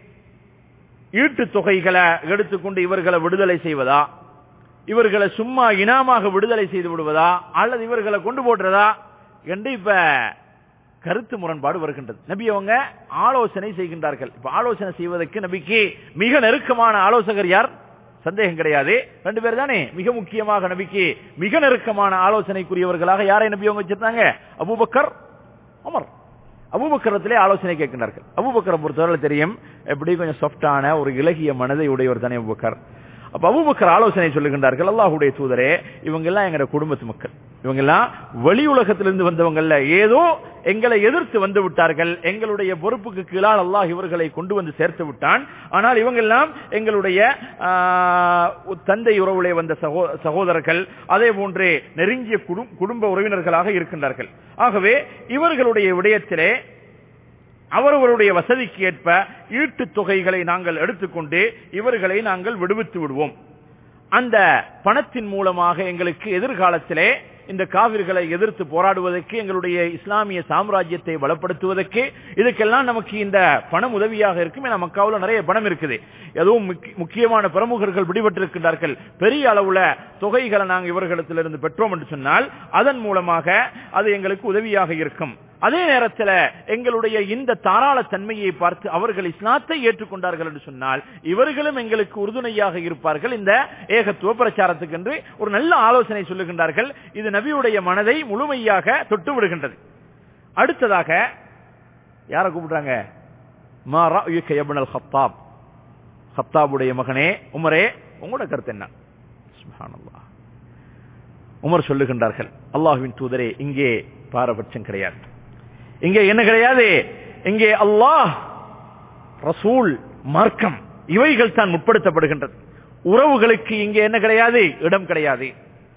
ஈட்டு தொகைகளை எடுத்துக்கொண்டு இவர்களை விடுதலை செய்வதா இவர்களை சும்மா இனாமாக விடுதலை செய்து விடுவதா அல்லது இவர்களை கொண்டு போடுறதா என்று இப்ப கருத்து முரண்பாடு வருகின்றது நபி அவங்க ஆலோசனை செய்கின்றார்கள் இப்ப ஆலோசனை செய்வதற்கு நபிக்கு மிக நெருக்கமான ஆலோசகர் யார் சந்தேகம் கிடையாது ரெண்டு பேர் தானே மிக முக்கியமாக நபிக்கு மிக நெருக்கமான ஆலோசனைக்குரியவர்களாக யாரை நபி அவங்க வச்சிருந்தாங்க அபூபக்கர் உமர் அபூபக்கரத்திலே ஆலோசனை கேட்கின்றார்கள் அபூபக்கரை பொறுத்தவரை தெரியும் எப்படி கொஞ்சம் சாஃப்டான ஒரு இலகிய மனதை உடையவர் தானே அபூபக்கர் அப்ப அபூபக்கர் ஆலோசனை சொல்லுகின்றார்கள் அல்லாஹ்வுடைய தூதரே இவங்க எல்லாம் எங்க குடும்பத்து மக்கள் இவங்க எல்லாம் வெளி உலகத்திலிருந்து வந்தவங்கல்ல ஏதோ எங்களை எதிர்த்து வந்து விட்டார்கள் எங்களுடைய பொறுப்புக்கு கீழால் அல்லாஹ் இவர்களை கொண்டு வந்து சேர்த்து விட்டான் ஆனால் இவங்க எல்லாம் எங்களுடைய ஆஹ், தந்தை உறவுலே வந்த சகோ- சகோதரர்கள் அதே போன்றே நெருங்கிய குடும்- குடும்ப உறவினர்களாக இருக்கின்றார்கள் ஆகவே இவர்களுடைய விடயத்திலே அவரவருடைய வசதிக்கு ஏற்ப ஈட்டுத் தொகைகளை நாங்கள் எடுத்துக்கொண்டு இவர்களை நாங்கள் விடுவித்து விடுவோம் அந்த பணத்தின் மூலமாக எங்களுக்கு எதிர்காலத்திலே இந்த காவிர்களை எதிர்த்து போராடுவதற்கு எங்களுடைய இஸ்லாமிய சாம்ராஜ்யத்தை பலப்படுத்துவதற்கு இதுக்கெல்லாம் நமக்கு இந்த பணம் உதவியாக இருக்கும் ஏன்னா மக்காவுல நிறைய பணம் இருக்குது எதுவும் முக்கிய- முக்கியமான பிரமுகர்கள் பிடிபட்டிருக்கின்றார்கள் பெரிய அளவுல தொகைகளை நாங்கள் இவர்களிடத்திலிருந்து பெற்றோம் என்று சொன்னால் அதன் மூலமாக அது எங்களுக்கு உதவியாக இருக்கும் அதே நேரத்தில் எங்களுடைய இந்த தாராள தன்மையை பார்த்து அவர்கள் இஸ்லாத்தை ஏற்றுக்கொண்டார்கள் என்று சொன்னால் இவர்களும் எங்களுக்கு உறுதுணையாக இருப்பார்கள் இந்த ஏகத்துவ பிரச்சாரத்துக்கு என்று ஒரு நல்ல ஆலோசனை சொல்லுகின்றார்கள் இது நபியுடைய மனதை முழுமையாக தொட்டு விடுகின்றது அடுத்ததாக யாரை கூப்பிடுறாங்க மா ரஅயுக இப்னல் ஹத்தாப் ஹத்தாபுடைய மகனே உமரே உங்களோட கருத்து என்ன சுப்ஹானல்லாஹ் உமர் சொல்லுகின்றார்கள் அல்லாஹ்வின் தூதரே இங்கே பாரபட்சம் கிடையாது இங்கே என்ன கிடையாது இங்கே அல்லாஹ் ரசூல் மார்க்கம் இவைகள் தான் முற்படுத்தப்படுகின்றது உறவுகளுக்கு இங்கே என்ன கிடையாது இடம் கிடையாது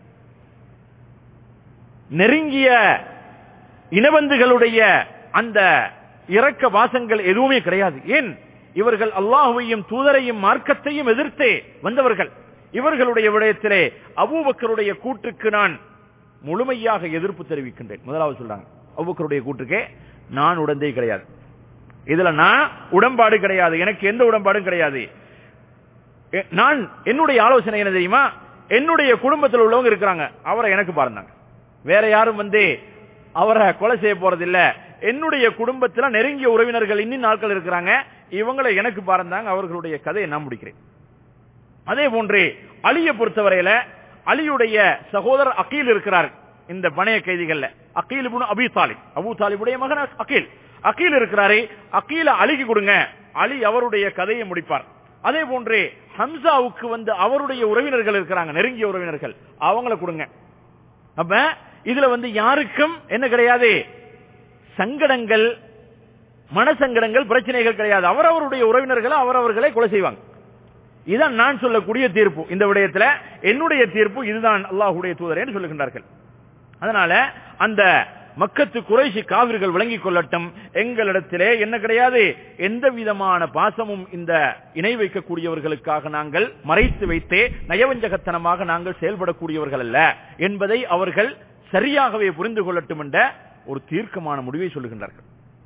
நெருங்கிய இனவந்துகளுடைய அந்த இரக்க வாசங்கள் எதுவுமே கிடையாது ஏன் இவர்கள் அல்லாஹுவையும் தூதரையும் மார்க்கத்தையும் எதிர்த்தே வந்தவர்கள் இவர்களுடைய விடயத்திலே அபூபக்கருடைய கூற்றுக்கு நான் முழுமையாக எதிர்ப்பு தெரிவிக்கின்றேன் முதலாவது சொல்றாங்க அபூபக்கருடைய கூற்றுக்கே நான் உடந்தே கிடையாது இதுல நான் உடன்பாடு கிடையாது எனக்கு எந்த உடன்பாடும் கிடையாது எ- நான் என்னுடைய ஆலோசனை என்ன தெரியுமா என்னுடைய குடும்பத்தில் உள்ளவங்க இருக்கிறாங்க அவரை எனக்கு பாருந்தாங்க வேற யாரும் வந்து அவரை கொலை செய்ய போறதில்ல என்னுடைய குடும்பத்துல நெருங்கிய உறவினர்கள் இன்னும் நாட்கள் இருக்கிறாங்க இவங்களை எனக்கு பாருந்தாங்க அவர்களுடைய கதையை நான் முடிக்கிறேன் அதே போன்று அலியை பொறுத்தவரையில அலியுடைய சகோதரர் அகீல் இருக்கிறார் இந்த பணைய கைதிகள்ல அகீல் இப்னு அபி தாலிப் அபு தாலிபுடைய மகன் அகீல் அகீல் இருக்கிறாரே அகீல அலிக்கு கொடுங்க அலி அவருடைய கதையை முடிப்பார் அதே போன்று ஹம்சாவுக்கு வந்து அவருடைய உறவினர்கள் இருக்கிறாங்க நெருங்கிய உறவினர்கள் அவங்கள கொடுங்க அப்ப இதுல வந்து யாருக்கும் என்ன கிடையாது சங்கடங்கள் மனசங்கடங்கள் பிரச்சனைகள் கிடையாது அவரவருடைய உறவினர்களை அவரவர்களை கொலை செய்வாங்க இதான் நான் சொல்லக்கூடிய தீர்ப்பு இந்த விடயத்துல என்னுடைய தீர்ப்பு இதுதான் அல்லாஹ்வுடைய தூதரேன்னு சொல்லுகின்றார்கள் அதனால அந்த மக்கத்து குறைசி காவிர்கள் விளங்கிக் கொள்ளட்டும் எங்களிடத்திலே என்ன கிடையாது எந்த விதமான பாசமும் இந்த இணை வைக்கக்கூடியவர்களுக்காக நாங்கள் மறைத்து வைத்தே நயவஞ்சகத்தனமாக நாங்கள் செயல்படக்கூடியவர்கள் அல்ல என்பதை அவர்கள் சரியாகவே புரிந்து கொள்ளட்டும் என்ற ஒரு தீர்க்கமான முடிவை சொல்லுகின்றார்கள்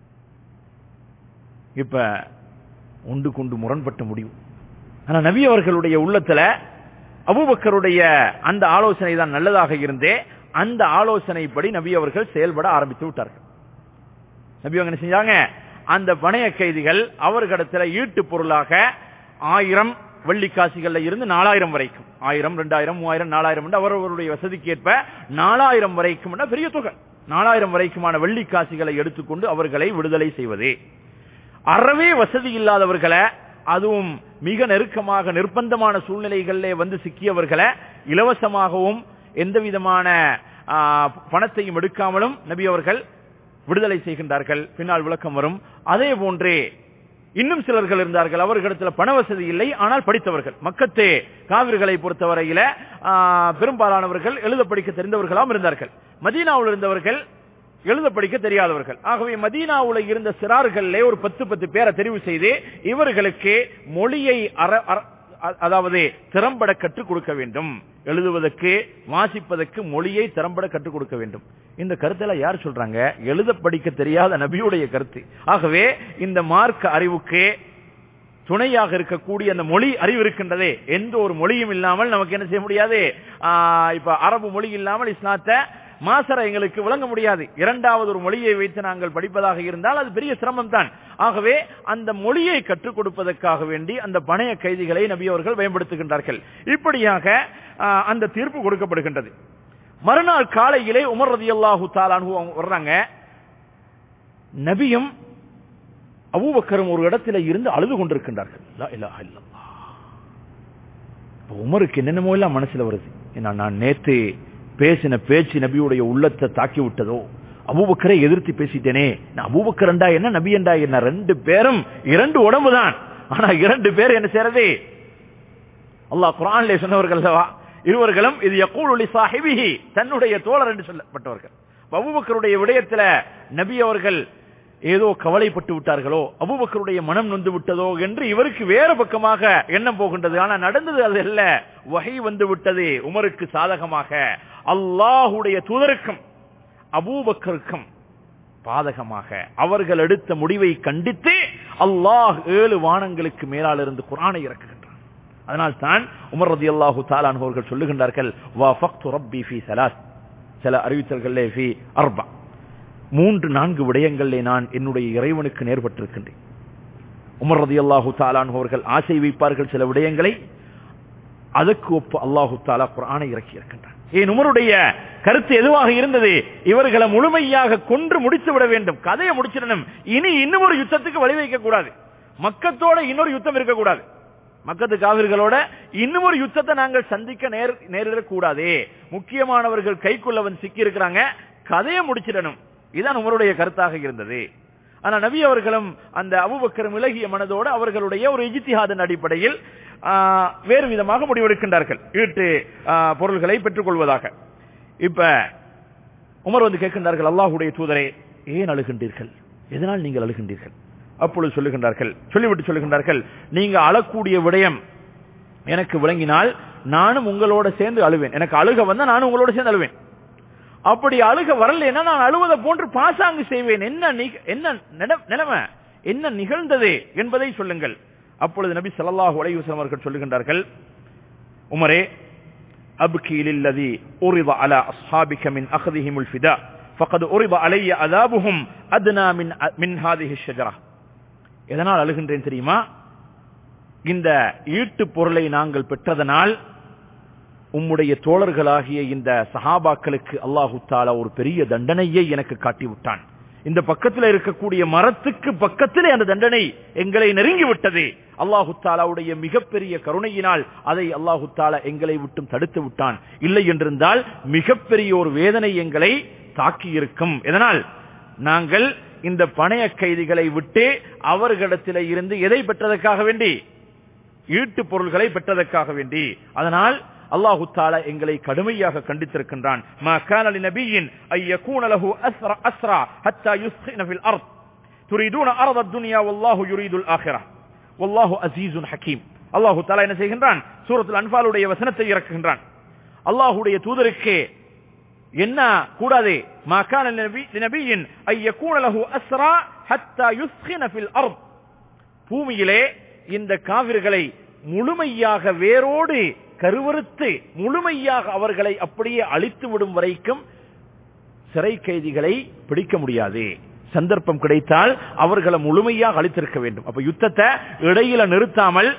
இப்ப ஒன்று கொண்டு முரண்பட்ட முடிவு ஆனா நபி அவர்களுடைய உள்ளத்துல அபூபக்கருடைய அந்த ஆலோசனை தான் நல்லதாக இருந்தே அந்த ஆலோசனைப்படி நபி அவர்கள் செயல்பட ஆரம்பித்து விட்டார்கள் நபி அவங்க என்ன செஞ்சாங்க அந்த பணைய கைதிகள் அவர்களிடத்துல ஈட்டு பொருளாக ஆயிரம் வெள்ளிக்காசிகள்ல இருந்து நாலாயிரம் வரைக்கும் ஆயிரம் ரெண்டாயிரம் மூவாயிரம் நாலாயிரம் என்று அவரவருடைய வசதிக்கு ஏற்ப நாலாயிரம் வரைக்கும் என்ற பெரிய தொகை நாலாயிரம் வரைக்குமான வெள்ளிக்காசிகளை எடுத்துக்கொண்டு அவர்களை விடுதலை செய்வது அறவே வசதி இல்லாதவர்களை அதுவும் மிக நெருக்கமாக நிர்பந்தமான சூழ்நிலைகளிலே வந்து சிக்கியவர்களை இலவசமாகவும் எந்த விதமான ஆ, பணத்தையும் எடுக்காமலும் நபி அவர்கள் விடுதலை செய்கின்றார்கள் பின்னால் விளக்கம் வரும் அதே போன்றே இன்னும் சிலர்கள் இருந்தார்கள் அவர்களிடத்துல பண வசதி இல்லை ஆனால் படித்தவர்கள் மக்கத்தே காவிர்களை பொறுத்தவரையில ஆ, பெரும்பாலானவர்கள் எழுத படிக்க தெரிந்தவர்களாம் இருந்தார்கள் மதீனாவில் இருந்தவர்கள் எழுத படிக்க தெரியாதவர்கள் ஆகவே மதீனாவுல இருந்த சிறார்களே ஒரு பத்து பத்து பேரை தெரிவு செய்து இவர்களுக்கு மொழியை அற- அற- அ- அதாவது திறம்பட கற்றுக் கொடுக்க வேண்டும் எழுதுவதற்கு வாசிப்பதற்கு மொழியை திறம்பட கற்றுக் கொடுக்க வேண்டும் இந்த கருத்துல யார் சொல்றாங்க எழுத படிக்க தெரியாத நபியுடைய கருத்து ஆகவே இந்த மார்க்க அறிவுக்கு துணையாக இருக்கக்கூடிய அந்த மொழி அறிவு இருக்கின்றதே எந்த ஒரு மொழியும் இல்லாமல் நமக்கு என்ன செய்ய முடியாது ஆஹ் இப்ப அரபு மொழி இல்லாமல் இஸ்லாத்தை மாசர எங்களுக்கு விளங்க முடியாது இரண்டாவது ஒரு மொழியை வைத்து நாங்கள் படிப்பதாக இருந்தால் அது பெரிய சிரமம் தான் ஆகவே அந்த மொழியை கற்றுக் கொடுப்பதற்காக வேண்டி அந்த பணைய கைதிகளை நபி அவர்கள் பயன்படுத்துகின்றார்கள் இப்படியாக ஆஹ், அந்த தீர்ப்பு கொடுக்கப்படுகின்றது மறுநாள் காலையிலே உமர் ரதியல்லாஹு தாலானு வர்றாங்க நபியும் அபூபக்கரும் ஒரு இடத்துல இருந்து அழுது கொண்டிருக்கின்றார்கள் லா இலாஹ இல்லல்லாஹ். இப்ப உமருக்கு என்னென்னமோ எல்லாம் மனசுல வருது ஏன்னா நான் நேத்து பேசின பேச்சு நபியுடைய உள்ளத்தை தாக்கி விட்டதோ அபூபக்கரை எதிர்த்து பேசிட்டேனே நான் அபூபக்கரண்டா என்ன நபி என்றா என்ன ரெண்டு பேரும் இரண்டு உடம்பு தான் ஆனா இரண்டு பேர் என்ன செய்யறது அல்லாஹ் குரான்ல சொன்னவர்கள் அல்லவா இருவர்களும் இது யக்கூலி சாஹிபிஹி தன்னுடைய தோழர் என்று சொல்லப்பட்டவர்கள் அபூபக்கருடைய விடயத்துல நபி அவர்கள் ஏதோ கவலைப்பட்டு விட்டார்களோ அபூபக்கருடைய மனம் நொந்து விட்டதோ என்று இவருக்கு வேறு பக்கமாக எண்ணம் போகின்றது ஆனா நடந்தது அது அல்ல வகை வந்து விட்டது உமருக்கு சாதகமாக அல்லாஹுடைய தூதருக்கும் அபூபக்கருக்கும் பாதகமாக அவர்கள் எடுத்த முடிவை கண்டித்து அல்லாஹ் ஏழு வானங்களுக்கு மேலால் இருந்து குரானை இறக்குகின்றான் அதனால் தான் உமர் ரதி அல்லாஹு தாலான் அவர்கள் சொல்லுகின்றார்கள் வா ஃபக்து ரப்பி ஃபி சலாஸ் சில அறிவித்தல்களே ஃபி அர்பா மூன்று நான்கு விடயங்களிலே நான் என்னுடைய இறைவனுக்கு நேர்பட்டிருக்கின்றேன் உமர் ரதி அல்லாஹு தாலான் அவர்கள் ஆசை வைப்பார்கள் சில விடயங்களை அதற்கு ஒப்பு அல்லாஹு தாலா குரானை இறக்கி இருக்கின்றான் ஏன் உமருடைய கருத்து எதுவாக இருந்தது இவர்களை முழுமையாக கொன்று முடித்து விட வேண்டும் கதையை முடிச்சிடணும் இனி இன்னும் ஒரு யுத்தத்துக்கு வழிவைக்க கூடாது மக்கத்தோட இன்னொரு யுத்தம் இருக்கக்கூடாது மக்கத்து காவிர்களோட இன்னும் ஒரு யுத்தத்தை நாங்கள் சந்திக்க நேர் நேரிடக்கூடாதே முக்கியமானவர்கள் கைக்குள்ளவன் சிக்கி இருக்கிறாங்க கதையை முடிச்சிடணும் இதுதான் உமருடைய கருத்தாக இருந்தது ஆனா நபி அவர்களும் அந்த அபுபக்கரும் இலகிய மனதோடு அவர்களுடைய ஒரு இஜித்திஹாதன் அடிப்படையில் ஆ, வேறு விதமாக முடிவெடுக்கின்றார்கள் ஈட்டு ஆ, பொருள்களை பெற்றுக் கொள்வதாக இப்ப உமர் வந்து கேட்கின்றார்கள் அல்லாஹுடைய தூதரே ஏன் அழுகின்றீர்கள் எதனால் நீங்கள் அழுகின்றீர்கள் அப்பொழுது சொல்லுகின்றார்கள் சொல்லிவிட்டு சொல்லுகின்றார்கள் நீங்க அழக்கூடிய விடயம் எனக்கு விளங்கினால் நானும் உங்களோட சேர்ந்து அழுவேன் எனக்கு அழுக வந்தா நானும் உங்களோட சேர்ந்து அழுவேன் அப்படி அழுக வரலைன்னா நான் அழுவதை போன்று பாசாங்கு செய்வேன் என்ன நிக- என்ன நிட- நிலைமை என்ன நிகழ்ந்தது என்பதை சொல்லுங்கள் அப்பொழுது நபி ஸல்லல்லாஹு அலைஹி வஸல்லம் அவர்கள் சொல்லுகின்றார்கள் உமரே அப்கி லில்லதி உரித அலா அஸ்ஹாபிக மின் அഖذஹிமுல் ஃபிதா ஃபகத் உரித அலைய அதாபுஹும் அத்னா மின் மின் ஹாதிஹி ஷஜரா எதனால் அழுகின்றேன் தெரியுமா இந்த ஈட்டு பொருளை நாங்கள் பெற்றதனால் உம்முடைய தோழர்களாகிய இந்த சஹாபாக்களுக்கு அல்லாஹு தாலா ஒரு பெரிய தண்டனையை எனக்கு காட்டி விட்டான் இந்த பக்கத்தில் இருக்கக்கூடிய மரத்துக்கு பக்கத்திலே அந்த தண்டனை எங்களை நெருங்கி விட்டது அல்லாஹு தாலாவுடைய மிகப்பெரிய கருணையினால் அதை அல்லாஹு தாலா எங்களை விட்டும் தடுத்து விட்டான் இல்லை என்றிருந்தால் மிகப்பெரிய ஒரு வேதனை எங்களை தாக்கி இருக்கும் எதனால் நாங்கள் இந்த பணைய கைதிகளை விட்டு அவர்களிடத்திலே இருந்து எதை பெற்றதற்காக வேண்டி ஈட்டு பொருள்களை பெற்றதற்காக வேண்டி அதனால் அல்லாஹு தாலா எங்களை கடுமையாக கண்டித்திருக்கின்றான் மா கான லிநபியின் ஐ யகூன லஹு அஸ்ரா அஸ்ரா ஹத்தா யுஸ்கின ஃபில் அர்த் துரீதுன அர்த الدنيا والله يريد الاخره والله عزيز حكيم அல்லாஹு தாலா என்ன செய்கின்றான் சூரத்துல் அன்ஃபாலுடைய வசனத்தை இறக்குகின்றான் அல்லாஹ்வுடைய தூதருக்கு என்ன கூடாது மா கான லிநபியின் ஐ யகூன லஹு அஸ்ரா ஹத்தா யுஸ்கின ஃபில் அர்த் பூமியிலே இந்த காவிர்களை முழுமையாக வேரோடு கருவறுத்து முழுமையாக அவர்களை அப்படியே அழித்து விடும் வரைக்கும் சிறை கைதிகளை பிடிக்க முடியாது சந்தர்ப்பம் கிடைத்தால் அவர்களை முழுமையாக அழித்திருக்க வேண்டும் அப்ப யுத்தத்தை இடையில நிறுத்தாமல்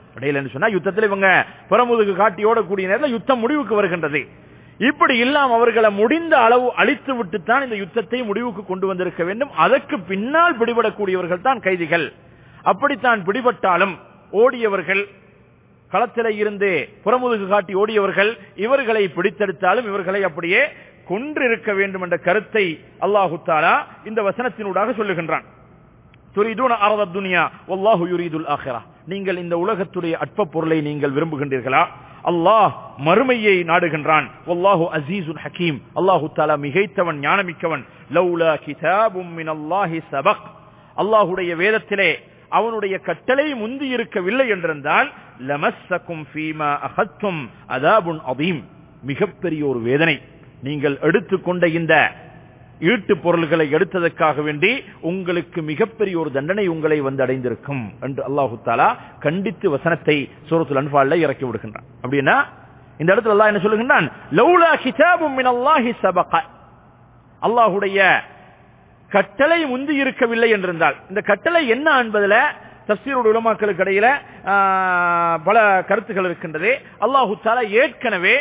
இடையில என்ன சொன்னா யுத்தத்தில் இவங்க புறமுதுகு காட்டி ஓடக்கூடிய நேரத்தில் யுத்தம் முடிவுக்கு வருகின்றது இப்படி இல்லாம அவர்களை முடிந்த அளவு அழித்து விட்டுத்தான் இந்த யுத்தத்தை முடிவுக்கு கொண்டு வந்திருக்க வேண்டும் அதற்கு பின்னால் பிடிபடக்கூடியவர்கள் தான் கைதிகள் அப்படித்தான் பிடிபட்டாலும் ஓடியவர்கள் களத்தில இருந்து புறமுதுகு காட்டி ஓடியவர்கள் இவர்களை பிடித்தெடுத்தாலும் இவர்களை அப்படியே கொன்றிருக்க வேண்டும் என்ற கருத்தை அல்லாஹு தாலா இந்த வசனத்தினூடாக சொல்லுகின்றான் துரிதூன அரத துனியா வல்லாஹு யுரீதுல் ஆஹிரா நீங்கள் இந்த உலகத்துடைய அற்ப பொருளை நீங்கள் விரும்புகின்றீர்களா அல்லாஹ் மறுமையை நாடுகின்றான் வல்லாஹு அசீசுன் ஹக்கீம் அல்லாஹு தாலா மிகைத்தவன் ஞானமிக்கவன் லௌலா கிதாபும் மின் அல்லாஹி சபக் அல்லாஹுடைய வேதத்திலே அவனுடைய கட்டளை முந்தி இருக்கவில்லை என்றிருந்தால் லமஸ்ஸக்கும் ஃபீமா அகத்தும் அதாபுன் அதீம் மிகப்பெரிய ஒரு வேதனை நீங்கள் எடுத்துக்கொண்ட இந்த ஈட்டு பொருள்களை எடுத்ததற்காக வேண்டி உங்களுக்கு மிகப்பெரிய ஒரு தண்டனை உங்களை வந்து அடைந்திருக்கும் என்று அல்லாஹு தாலா கண்டித்து வசனத்தை சூரத்துல் அன்பால்ல இறக்கி விடுகின்றான் அப்படின்னா இந்த இடத்துல அல்லாஹ் என்ன சொல்லுகின்றான் லௌலா கிதாபும் மின் அல்லாஹி சபக அல்லாஹுடைய கட்டளை முந்தி இருக்கவில்லை என்றிருந்தால் இந்த கட்டளை என்ன என்பதுல தப்சீரோட உலமாக்களுக்கு இடையில பல கருத்துக்கள் இருக்கின்றது அல்லாஹு தாலா ஏற்கனவே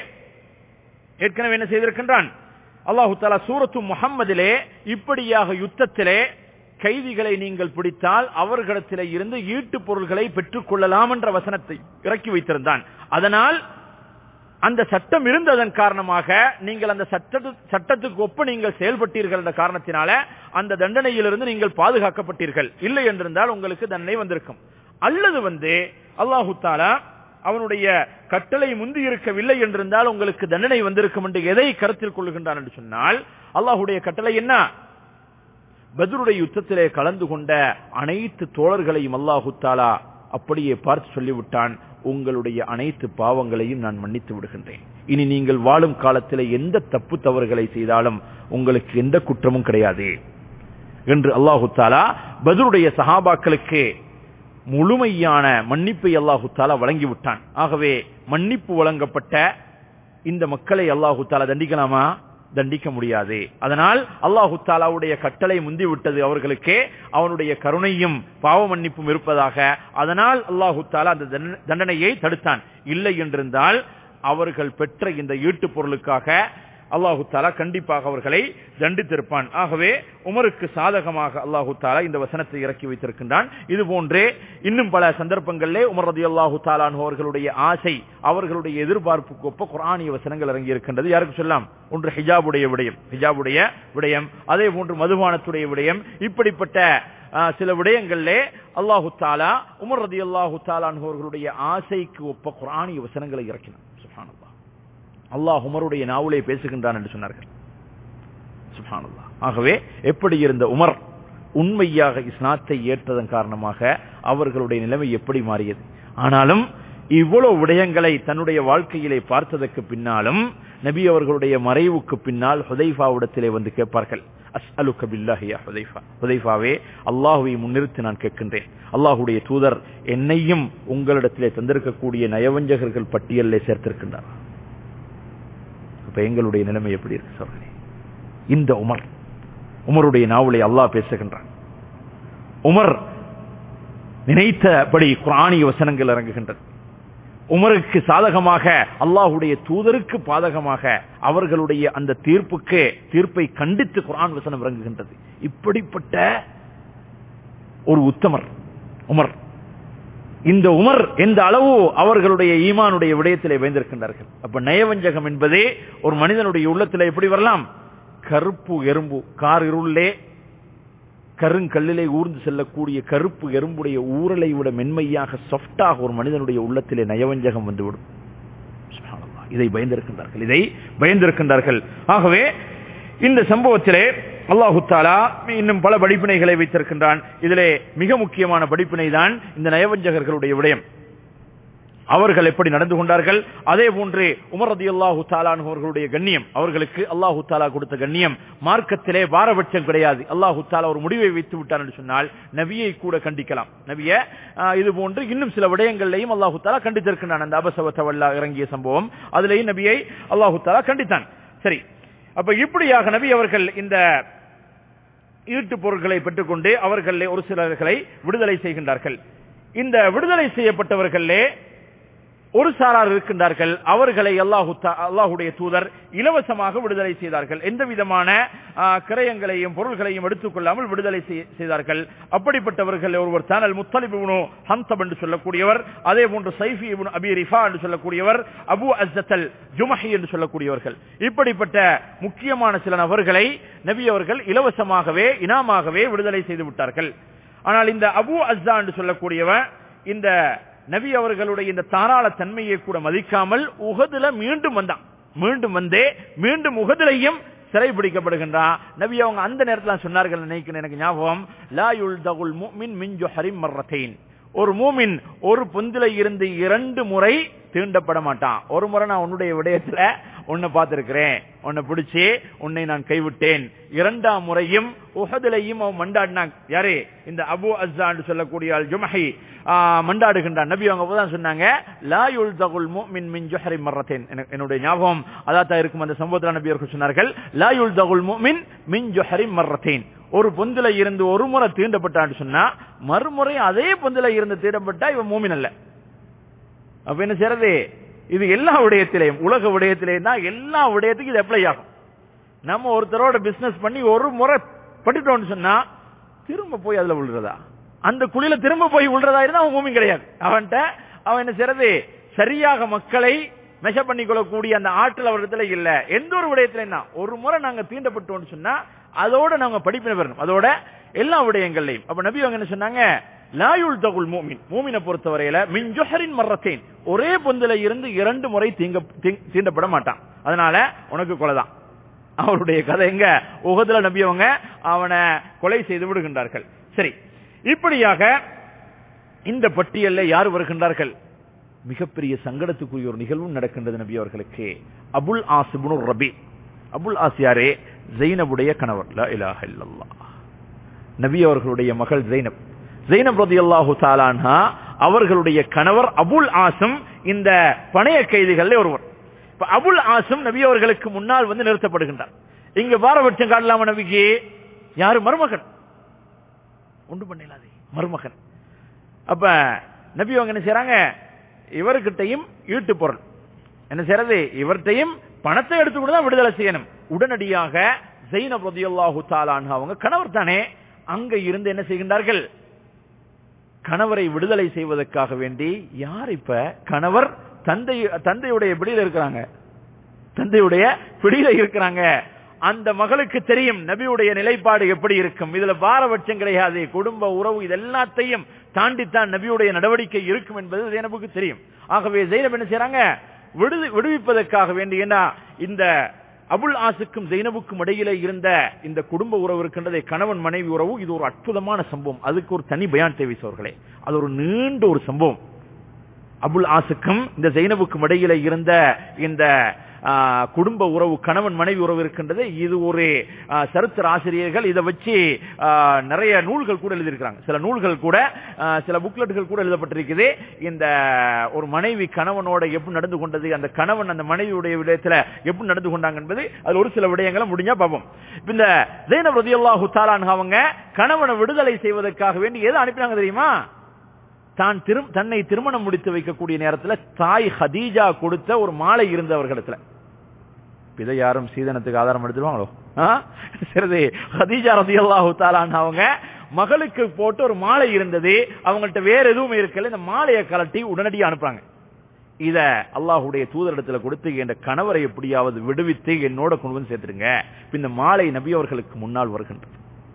ஏற்கனவே என்ன செய்திருக்கின்றான் அல்லாஹு தாலா சூரத்து முகம்மதிலே இப்படியாக யுத்தத்திலே கைதிகளை நீங்கள் பிடித்தால் அவர்களிடத்திலே இருந்து ஈட்டு பொருள்களை பெற்றுக் கொள்ளலாம் என்ற வசனத்தை இறக்கி வைத்திருந்தான் அதனால் அந்த சட்டம் இருந்ததன் காரணமாக நீங்கள் அந்த சட்டத்துக்கு ஒப்ப நீங்கள் செயல்பட்டீர்கள் என்ற காரணத்தினால அந்த தண்டனையிலிருந்து நீங்கள் பாதுகாக்கப்பட்டீர்கள் இல்லை என்றிருந்தால் உங்களுக்கு தண்டனை வந்திருக்கும் அல்லது வந்து அல்லாஹு தாலா அவனுடைய கட்டளை முந்தி இருக்கவில்லை என்றிருந்தால் உங்களுக்கு தண்டனை வந்திருக்கும் என்று எதை கருத்தில் கொள்ளுகின்றான் என்று சொன்னால் அல்லாஹுடைய கட்டளை என்ன பத்ருடைய யுத்தத்திலே கலந்து கொண்ட அனைத்து தோழர்களையும் அல்லாஹு தாலா அப்படியே பார்த்து சொல்லிவிட்டான் உங்களுடைய அனைத்து பாவங்களையும் நான் மன்னித்து விடுகின்றேன் இனி நீங்கள் வாழும் காலத்தில் எந்த தப்பு தவறுகளை செய்தாலும் உங்களுக்கு எந்த குற்றமும் கிடையாது என்று அல்லாஹு தாலா பதருடைய சஹாபாக்களுக்கு முழுமையான மன்னிப்பை அல்லாஹு தாலா வழங்கிவிட்டான் ஆகவே மன்னிப்பு வழங்கப்பட்ட இந்த மக்களை அல்லாஹு தாலா தண்டிக்கலாமா தண்டிக்க முடியாது அதனால் அல்லாஹு தாலாவுடைய கட்டளை முந்திவிட்டது அவர்களுக்கு அவனுடைய கருணையும் பாவ மன்னிப்பும் இருப்பதாக அதனால் அல்லாஹு தாலா அந்த தண்டனையை தடுத்தான் இல்லை என்றிருந்தால் அவர்கள் பெற்ற இந்த ஈட்டு பொருளுக்காக அல்லாஹு தாலா கண்டிப்பாக அவர்களை தண்டித்திருப்பான் ஆகவே உமருக்கு சாதகமாக அல்லாஹு தாலா இந்த வசனத்தை இறக்கி வைத்திருக்கின்றான் இது போன்றே இன்னும் பல சந்தர்ப்பங்களிலே உமர் ரதி அல்லாஹு தாலான் அவர்களுடைய ஆசை அவர்களுடைய எதிர்பார்ப்புக்கு ஒப்ப குரானிய வசனங்கள் இறங்கி இருக்கின்றது யாருக்கு சொல்லலாம் ஒன்று ஹிஜாபுடைய விடயம் ஹிஜாபுடைய விடயம் அதே போன்று மதுபானத்துடைய விடயம் இப்படிப்பட்ட சில விடயங்களிலே அல்லாஹு தாலா உமர் ரதி அல்லாஹு தாலான் அவர்களுடைய ஆசைக்கு ஒப்ப குரானிய வசனங்களை இறக்கினான் சுஹானல்லா அல்லாஹ் உமருடைய நாவலே பேசுகின்றான் என்று சொன்னார்கள் சுஹானல்லா ஆகவே எப்படி இருந்த உமர் உண்மையாக இஸ்லாத்தை ஏற்றதன் காரணமாக அவர்களுடைய நிலைமை எப்படி மாறியது ஆனாலும் இவ்வளவு விடயங்களை தன்னுடைய வாழ்க்கையிலே பார்த்ததற்கு பின்னாலும் நபி அவர்களுடைய மறைவுக்கு பின்னால் ஹுதைஃபாவிடத்திலே வந்து கேட்பார்கள் அஸ்அலுக்க பில்லாஹியா ஹுதைஃபா ஹுதைஃபாவே அல்லாஹுவை முன்னிறுத்தி நான் கேட்கின்றேன் அல்லாஹுடைய தூதர் என்னையும் உங்களிடத்திலே தந்திருக்கக்கூடிய நயவஞ்சகர்கள் பட்டியலிலே சேர்த்திருக்கின்றார் அப்ப எங்களுடைய நிலைமை எப்படி இருக்கு சொல்றேன் இந்த உமர் உமருடைய நாவலை அல்லாஹ் பேசுகின்றான் உமர் நினைத்தபடி குரானிய வசனங்கள் இறங்குகின்றது உமருக்கு சாதகமாக அல்லாஹுடைய தூதருக்கு பாதகமாக அவர்களுடைய அந்த தீர்ப்புக்கு தீர்ப்பை கண்டித்து குரான் வசனம் இறங்குகின்றது இப்படிப்பட்ட ஒரு உத்தமர் உமர் இந்த உமர் எந்த அளவு அவர்களுடைய ஈமானுடைய விடயத்திலே வைந்திருக்கின்றார்கள் அப்ப நயவஞ்சகம் என்பதே ஒரு மனிதனுடைய உள்ளத்தில் எப்படி வரலாம் கருப்பு எறும்பு கார் இருளே கருங்கல்லிலே ஊர்ந்து செல்லக்கூடிய கருப்பு எறும்புடைய ஊரலை விட மென்மையாக சாஃப்டாக ஒரு மனிதனுடைய உள்ளத்திலே நயவஞ்சகம் வந்துவிடும் இதை பயந்திருக்கின்றார்கள் இதை பயந்திருக்கின்றார்கள் ஆகவே இந்த சம்பவத்திலே அல்லாஹு தாலா இன்னும் பல படிப்பினைகளை வைத்திருக்கின்றான் இதிலே மிக முக்கியமான படிப்பினை தான் இந்த நயவஞ்சகர்களுடைய விடயம் அவர்கள் எப்படி நடந்து கொண்டார்கள் அதே போன்று உமர் ரதி அல்லாஹு தாலான் அவர்களுடைய கண்ணியம் அவர்களுக்கு அல்லாஹு தாலா கொடுத்த கண்ணியம் மார்க்கத்திலே பாரபட்சம் கிடையாது அல்லாஹு தாலா ஒரு முடிவை வைத்து விட்டார் என்று சொன்னால் நபியை கூட கண்டிக்கலாம் நபிய இது போன்று இன்னும் சில விடயங்களையும் அல்லாஹு தாலா கண்டித்திருக்கின்றான் அந்த அபசவத்தவல்லா இறங்கிய சம்பவம் அதிலேயும் நபியை அல்லாஹு தாலா கண்டித்தான் சரி அப்ப இப்படியாக நபி அவர்கள் இந்த ஈட்டு பொருட்களை பெற்றுக்கொண்டு அவர்கள் ஒரு சிலர்களை விடுதலை செய்கின்றார்கள் இந்த விடுதலை செய்யப்பட்டவர்களே ஒரு சாரார் இருக்கின்றார்கள் அவர்களை அல்லாஹு தா- அல்லாஹுடைய தூதர் இலவசமாக விடுதலை செய்தார்கள் எந்த விதமான ஆ, கிரயங்களையும் பொருள்களையும் எடுத்துக்கொள்ளாமல் விடுதலை செய்ய- செய்தார்கள் அப்படிப்பட்டவர்கள் ஒருவர் தானல் முத்தலிப் இப்னு ஹம்சப் என்று சொல்லக்கூடியவர் அதே போன்று சைஃபி இப்னு அபி ரிஃபா என்று சொல்லக்கூடியவர் அபு அஸ்ஸத்தல் ஜுமஹி என்று சொல்லக்கூடியவர்கள் இப்படிப்பட்ட முக்கியமான சில நபர்களை நபி அவர்கள் இலவசமாகவே இனாமாகவே விடுதலை செய்து விட்டார்கள் ஆனால் இந்த அபு அஸ்ஸா என்று சொல்லக்கூடியவன் இந்த நபி அவர்களுடைய இந்த தாராள தன்மையை கூட மதிக்காமல் உகதுல மீண்டும் வந்தான் மீண்டும் வந்தே மீண்டும் உகதிலையும் சிறைபிடிக்கப்படுகின்றான் நபி அவங்க அந்த நேரத்தில் சொன்னார்கள் நினைக்கிறேன் எனக்கு ஞாபகம் லா யுல்தகுல் முஃமின் மின் ஜுஹரிம் மர்ரத்தைன் ஒரு மூமின் ஒரு பொந்தில இருந்து இரண்டு முறை தீண்டப்பட மாட்டான் ஒரு முறை நான் உன்னுடைய விடயத்துல உன்னை பார்த்திருக்கிறேன் உன்னை பிடிச்சி உன்னை நான் கைவிட்டேன் இரண்டாம் முறையும் உஹதிலையும் அவன் மண்டாடினான் யாரு இந்த அபு அஸ்ஸான்னு சொல்லக்கூடிய அல் ஜுமஹி ஆ, மண்டாடுகின்றான் நபி அவங்க அப்பதான் சொன்னாங்க லா யுல்தகுல் முஃமின் மின் ஜுஹரி மர்ரத்தைன் எனக்கு- என்னுடைய ஞாபகம் அதான் இருக்கும் அந்த சம்பவத்தில் நபி அவர்கள் சொன்னார்கள் லா யுல்தகுல் முஃமின் மின் ஜுஹரி மர்ரத்தைன் ஒரு பொந்தில இருந்து ஒரு முறை தீண்டப்பட்டான்னு சொன்னா மறுமுறை அதே பொந்தில இருந்து தீண்டப்பட்டா இவன் மூமின் அல்ல அப்ப என்ன செய்யறது இது எல்லா விடயத்திலையும் உலக விடயத்திலேயும் தான் எல்லா விடயத்துக்கும் இது அப்ளை ஆகும் நம்ம ஒருத்தரோட பிசினஸ் பண்ணி ஒரு முறை பட்டுட்டோம்னு சொன்னா திரும்ப போய் அதுல விழுறதா அந்த குழியில திரும்ப போய் விழுறதா இருந்தா அவன் மூமின் கிடையாது அவன்கிட்ட அவன் என்ன செய்யறது சரியாக மக்களை மெஷ பண்ணிக்கொள்ளக்கூடிய அந்த ஆற்றல் அவரிடத்துல இல்ல எந்த ஒரு விடயத்துல என்ன ஒரு முறை நாங்க தீண்டப்பட்டோம்னு சொன்னா அதோட நாங்க படிப்பின பெறணும் அதோட எல்லா விடயங்கள்லையும் அப்ப நபி அவங்க என்ன சொன்னாங்க லாயுல் தகுல் மூமின் மூமினை பொறுத்தவரையில மின் ஜுஹரின் மர்ரத்தேன் ஒரே பொந்தில இருந்து இரண்டு முறை தீங்க தீ- தீண்டப்பட மாட்டான் அதனால உனக்கு கொலைதான் அவருடைய கதை எங்க உகதுல நபி அவங்க அவனை கொலை செய்து விடுகின்றார்கள் சரி இப்படியாக இந்த பட்டியல்ல யார் வருகின்றார்கள் மிகப்பெரிய சங்கடத்துக்குரிய ஒரு நிகழ்வும் நடக்கின்றது நபி அவர்களுக்கு அபுல் ஆசிபுனு ரபி அபுல் ஆசியாரே ஜெயினபுடைய கணவர் லா இலாஹ இல்லல்லாஹ் நபி அவர்களுடைய மகள் ஜெயினப் ஜெயினப் ரதியல்லாஹு தாலான்ஹா அவர்களுடைய கணவர் அபுல் ஆசம் இந்த பணைய கைதிகளில் ஒருவர் இப்ப அபுல் ஆசம் நபி அவர்களுக்கு முன்னால் வந்து நிறுத்தப்படுகின்றார் இங்க பாரபட்சம் காட்டலாமா நபிக்கு யாரு மருமகன் ஒன்று பண்ணிடலாதே மருமகன் அப்ப நபி அவங்க என்ன செய்றாங்க இவர்கிட்டையும் ஈட்டு பொருள் என்ன செய்யறது இவர்கிட்டையும் பணத்தை எடுத்துக்கிட்டு தான் விடுதலை செய்யணும் உடனடியாக ஜெயினப் ரதியல்லாஹு தாலான்ஹா அவங்க கணவர் தானே அங்க இருந்து என்ன செய்கின்றார்கள் கணவரை விடுதலை செய்வதற்காக வேண்டி யார் இப்ப கணவர் தந்தை தந்தையுடைய பிடியில இருக்கிறாங்க தந்தையுடைய பிடியில இருக்கிறாங்க அந்த மகளுக்கு தெரியும் நபியுடைய நிலைப்பாடு எப்படி இருக்கும் இதுல பாரபட்சம் கிடையாது குடும்ப உறவு இது எல்லாத்தையும் தாண்டித்தான் நபியுடைய நடவடிக்கை இருக்கும் என்பது ஜெயனபுக்கு தெரியும் ஆகவே ஜெயினப் என்ன செய்றாங்க விடுதி விடுவிப்பதற்காக வேண்டி ஏன்னா இந்த அபுல் ஆசுக்கும் ஜெயினபுக்கும் இடையில இருந்த இந்த குடும்ப உறவு இருக்கின்றதே கணவன் மனைவி உறவு இது ஒரு அற்புதமான சம்பவம் அதுக்கு ஒரு தனி பயான் தேவை சோர்களே அது ஒரு நீண்ட ஒரு சம்பவம் அபுல் ஆசுக்கும் இந்த ஜெயினபுக்கும் இடையில இருந்த இந்த ஆ, குடும்ப உறவு கணவன் மனைவி உறவு இருக்கின்றது இது ஒரு ஆ, சரித்திர ஆசிரியர்கள் இதை வச்சு ஆ, நிறைய நூல்கள் கூட எழுதியிருக்கிறாங்க சில நூல்கள் கூட ஆ, சில புக்லெட்டுகள் கூட எழுதப்பட்டிருக்குது இந்த ஒரு மனைவி கணவனோட எப்படி நடந்து கொண்டது அந்த கணவன் அந்த மனைவியுடைய விடயத்துல எப்படி நடந்து கொண்டாங்க என்பது அது ஒரு சில விடயங்களை முடிஞ்சா பார்ப்போம் இப்ப இந்த ஜெயினப் ரதியல்லாஹு தாலான் அவங்க கணவனை விடுதலை செய்வதற்காக வேண்டி எதை அனுப்பினாங்க தெரியுமா தான் திரு தன்னை திருமணம் முடித்து வைக்கக்கூடிய நேரத்துல தாய் ஹதீஜா கொடுத்த ஒரு மாலை இருந்த அவர்களிடத்துல இப்ப இதை யாரும் சீதனத்துக்கு ஆதாரம் எடுத்துருவாங்களோ ஆ? சரி ஹதீஜா ரதியல்லாஹு தாலான் அவங்க மகளுக்கு போட்டு ஒரு மாலை இருந்தது அவங்கள்ட்ட வேற எதுவுமே இருக்கல இந்த மாலையை கலட்டி உடனடியாக அனுப்புறாங்க இத அல்லாஹுடைய தூதரிடத்துல கொடுத்து என்ற கணவரை எப்படியாவது விடுவித்து என்னோட கொண்டு வந்து சேர்த்துருங்க இப்ப இந்த மாலை நபி அவர்களுக்கு முன்னால் வருகின்றது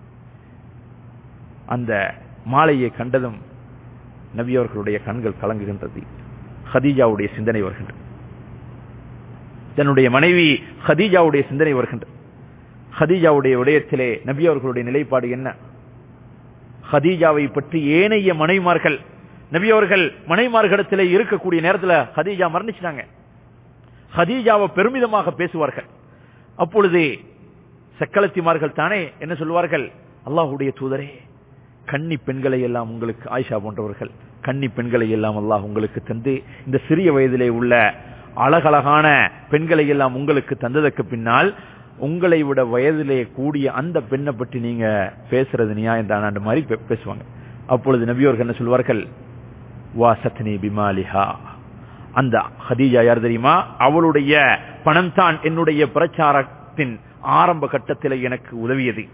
அந்த மாலையை கண்டதும் நபி அவர்களுடைய கண்கள் கலங்குகின்றது ஹதீஜாவுடைய சிந்தனை வருகின்றது தன்னுடைய மனைவி ஹதீஜாவுடைய சிந்தனை வருகின்றது ஹதீஜாவுடைய விடயத்திலே நபி அவர்களுடைய நிலைப்பாடு என்ன ஹதீஜாவை பற்றி ஏனைய மனைமார்கள் நபி அவர்கள் மனைமார்களிடத்திலே இருக்கக்கூடிய நேரத்தில் ஹதீஜா மரணிச்சிட்டாங்க ஹதீஜாவை பெருமிதமாக பேசுவார்கள் அப்பொழுது சக்களத்திமார்கள் தானே என்ன சொல்வார்கள் அல்லாஹுடைய தூதரே கன்னி பெண்களை எல்லாம் உங்களுக்கு ஆயிஷா போன்றவர்கள் கன்னி பெண்களை எல்லாம் அல்லாஹ் உங்களுக்கு தந்து இந்த சிறிய வயதிலே உள்ள அழகழகான பெண்களை எல்லாம் உங்களுக்கு தந்ததற்கு பின்னால் உங்களை விட வயதிலே கூடிய அந்த பெண்ணை பற்றி நீங்க பேசுறது நியாயம் தான் மாதிரி பே- பேசுவாங்க அப்பொழுது நபியோர்கள் என்ன சொல்வார்கள் வாசத்னி பிமாலிஹா அந்த ஹதீஜா யார் தெரியுமா அவளுடைய பணம் தான் என்னுடைய பிரச்சாரத்தின் ஆரம்ப கட்டத்தில் எனக்கு உதவியது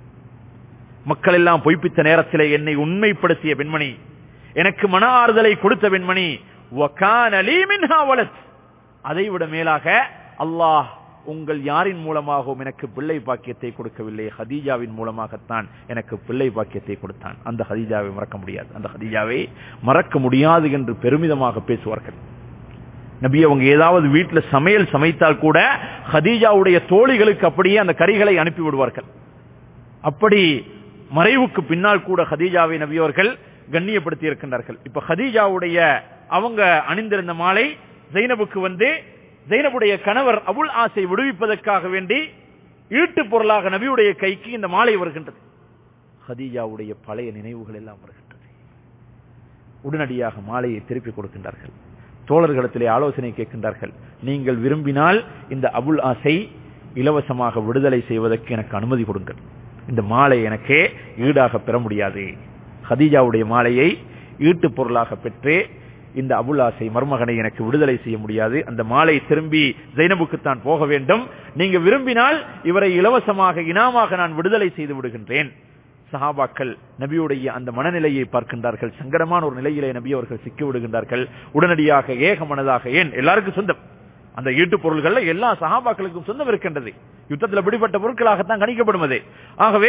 மக்கள் எல்லாம் பொய்ப்பித்த நேரத்தில் என்னை உண்மைப்படுத்திய பெண்மணி எனக்கு மன ஆறுதலை கொடுத்த பெண்மணி وَكَانَ لِي مِنْهَا وَلَدٌ. அதைவிட மேலாக அல்லாஹ் உங்கள் யாரின் மூலமாகவும் எனக்கு பிள்ளை பாக்கியத்தை கொடுக்கவில்லை ஹதீஜாவின் மூலமாகத்தான் எனக்கு பிள்ளை பாக்கியத்தை கொடுத்தான் அந்த ஹதீஜாவை மறக்க முடியாது அந்த ஹதீஜாவை மறக்க முடியாது என்று பெருமிதமாக பேசுவார்கள் நபி அவங்க ஏதாவது வீட்டுல சமையல் சமைத்தால் கூட ஹதீஜாவுடைய தோழிகளுக்கு அப்படியே அந்த கறிகளை அனுப்பி விடுவார்கள் அப்படி மறைவுக்கு பின்னால் கூட ஹதீஜாவை நபி அவர்கள் கண்ணியப்படுத்தி இருக்கின்றார்கள் இப்ப ஹதீஜாவுடைய அவங்க அணிந்திருந்த மாலை ஜைனபுக்கு வந்து ஜைனபுடைய கணவர் அபுல் ஆசை விடுவிப்பதற்காக வேண்டி ஈட்டு பொருளாக நபியுடைய கைக்கு இந்த மாலை வருகின்றது ஹதீஜாவுடைய பழைய நினைவுகள் எல்லாம் வருகின்றது உடனடியாக மாலையை திருப்பி கொடுக்கின்றார்கள் தோழர்களிடத்திலே ஆலோசனை கேட்கின்றார்கள் நீங்கள் விரும்பினால் இந்த அபுல் ஆசை இலவசமாக விடுதலை செய்வதற்கு எனக்கு அனுமதி கொடுங்கள் இந்த மாலை எனக்கே ஈடாக பெற முடியாது ஹதீஜாவுடைய மாலையை ஈட்டு பொருளாக பெற்று இந்த அபுல் ஆசை மருமகனை எனக்கு விடுதலை செய்ய முடியாது அந்த மாலை திரும்பி ஜைனபுக்குத்தான் போக வேண்டும் நீங்க விரும்பினால் இவரை இலவசமாக இனாமாக நான் விடுதலை செய்து விடுகின்றேன் சஹாபாக்கள் நபியுடைய அந்த மனநிலையை பார்க்கின்றார்கள் சங்கடமான ஒரு நிலையிலே நபி அவர்கள் சிக்கி விடுகின்றார்கள் உடனடியாக ஏக மனதாக ஏன் எல்லாருக்கும் சொந்தம் அந்த ஈட்டு பொருள்கள்ல எல்லா சஹாபாக்களுக்கும் சொந்தம் இருக்கின்றது யுத்தத்தில் பிடிப்பட்ட பொருட்களாகத்தான் கணிக்கப்படும் அது ஆகவே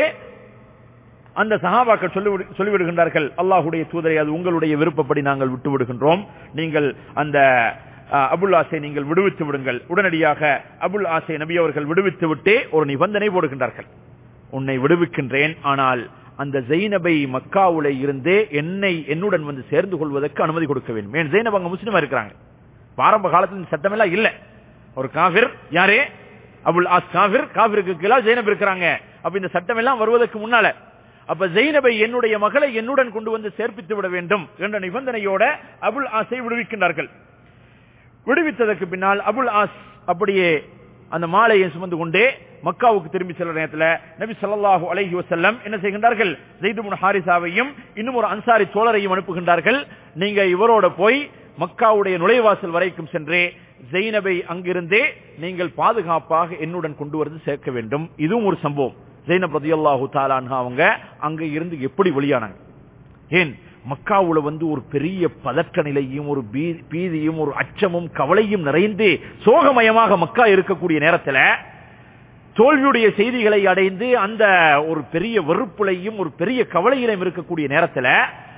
அந்த சஹாபாக்கள் சொல்லி சொல்லிவிடுகின்றார்கள் அல்லாஹுடைய தூதரை அது உங்களுடைய விருப்பப்படி நாங்கள் விட்டு விடுகின்றோம் நீங்கள் அந்த அஹ், அபுல் ஆசை நீங்கள் விடுவித்து விடுங்கள் உடனடியாக அபுல் ஆசை நபி அவர்கள் விடுவித்து விட்டு ஒரு நிபந்தனை போடுகின்றார்கள் உன்னை விடுவிக்கின்றேன் ஆனால் அந்த ஜெயினபை மக்காவுல இருந்து என்னை என்னுடன் வந்து சேர்ந்து கொள்வதற்கு அனுமதி கொடுக்க வேண்டும் ஏன் ஜெயினப் அங்க முஸ்லிமா இருக்கிறாங்க ஆரம்ப காலத்தில் இந்த சட்டம் எல்லாம் இல்ல ஒரு காபிர் யாரே அபுல் ஆஸ் காபிர் காபிருக்கு கீழா ஜெயினப் இருக்கிறாங்க அப்ப இந்த சட்டம் எல்லாம் வருவதற்கு முன்னால அப்ப ஜெயினபை என்னுடைய மகளை என்னுடன் கொண்டு வந்து சேர்ப்பித்து விட வேண்டும் என்ற நிபந்தனையோட அபுல் ஆசை விடுவிக்கின்றார்கள் விடுவித்ததற்கு பின்னால் அபுல் ஆஸ் அப்படியே அந்த மாலையை சுமந்து கொண்டே மக்காவுக்கு திரும்பி செல்ற நேரத்தில் நபி ஸல்லல்லாஹு அலைஹி வஸல்லம் என்ன செய்கின்றார்கள் ஜெயித் இப்னு ஹாரிசாவையும் இன்னும் ஒரு அன்சாரி தோழரையும் அனுப்புகின்றார்கள் நீங்க இவரோட போய் மக்காவுடைய நுழைவாசல் வரைக்கும் சென்று ஜெயினபை அங்கிருந்தே நீங்கள் பாதுகாப்பாக என்னுடன் கொண்டு வந்து சேர்க்க வேண்டும் இதுவும் ஒரு சம்பவம் ஜெயினப் ரதியல்லாஹு தாலான்ஹா அவங்க அங்க இருந்து எப்படி வெளியானாங்க ஏன் மக்காவுல வந்து ஒரு பெரிய பதற்ற நிலையும் ஒரு பீ- பீதியும் ஒரு அச்சமும் கவலையும் நிறைந்து சோகமயமாக மக்கா இருக்கக்கூடிய நேரத்துல தோல்வியுடைய செய்திகளை அடைந்து அந்த ஒரு பெரிய வெறுப்புலையும் ஒரு பெரிய கவலையிலும் இருக்கக்கூடிய நேரத்துல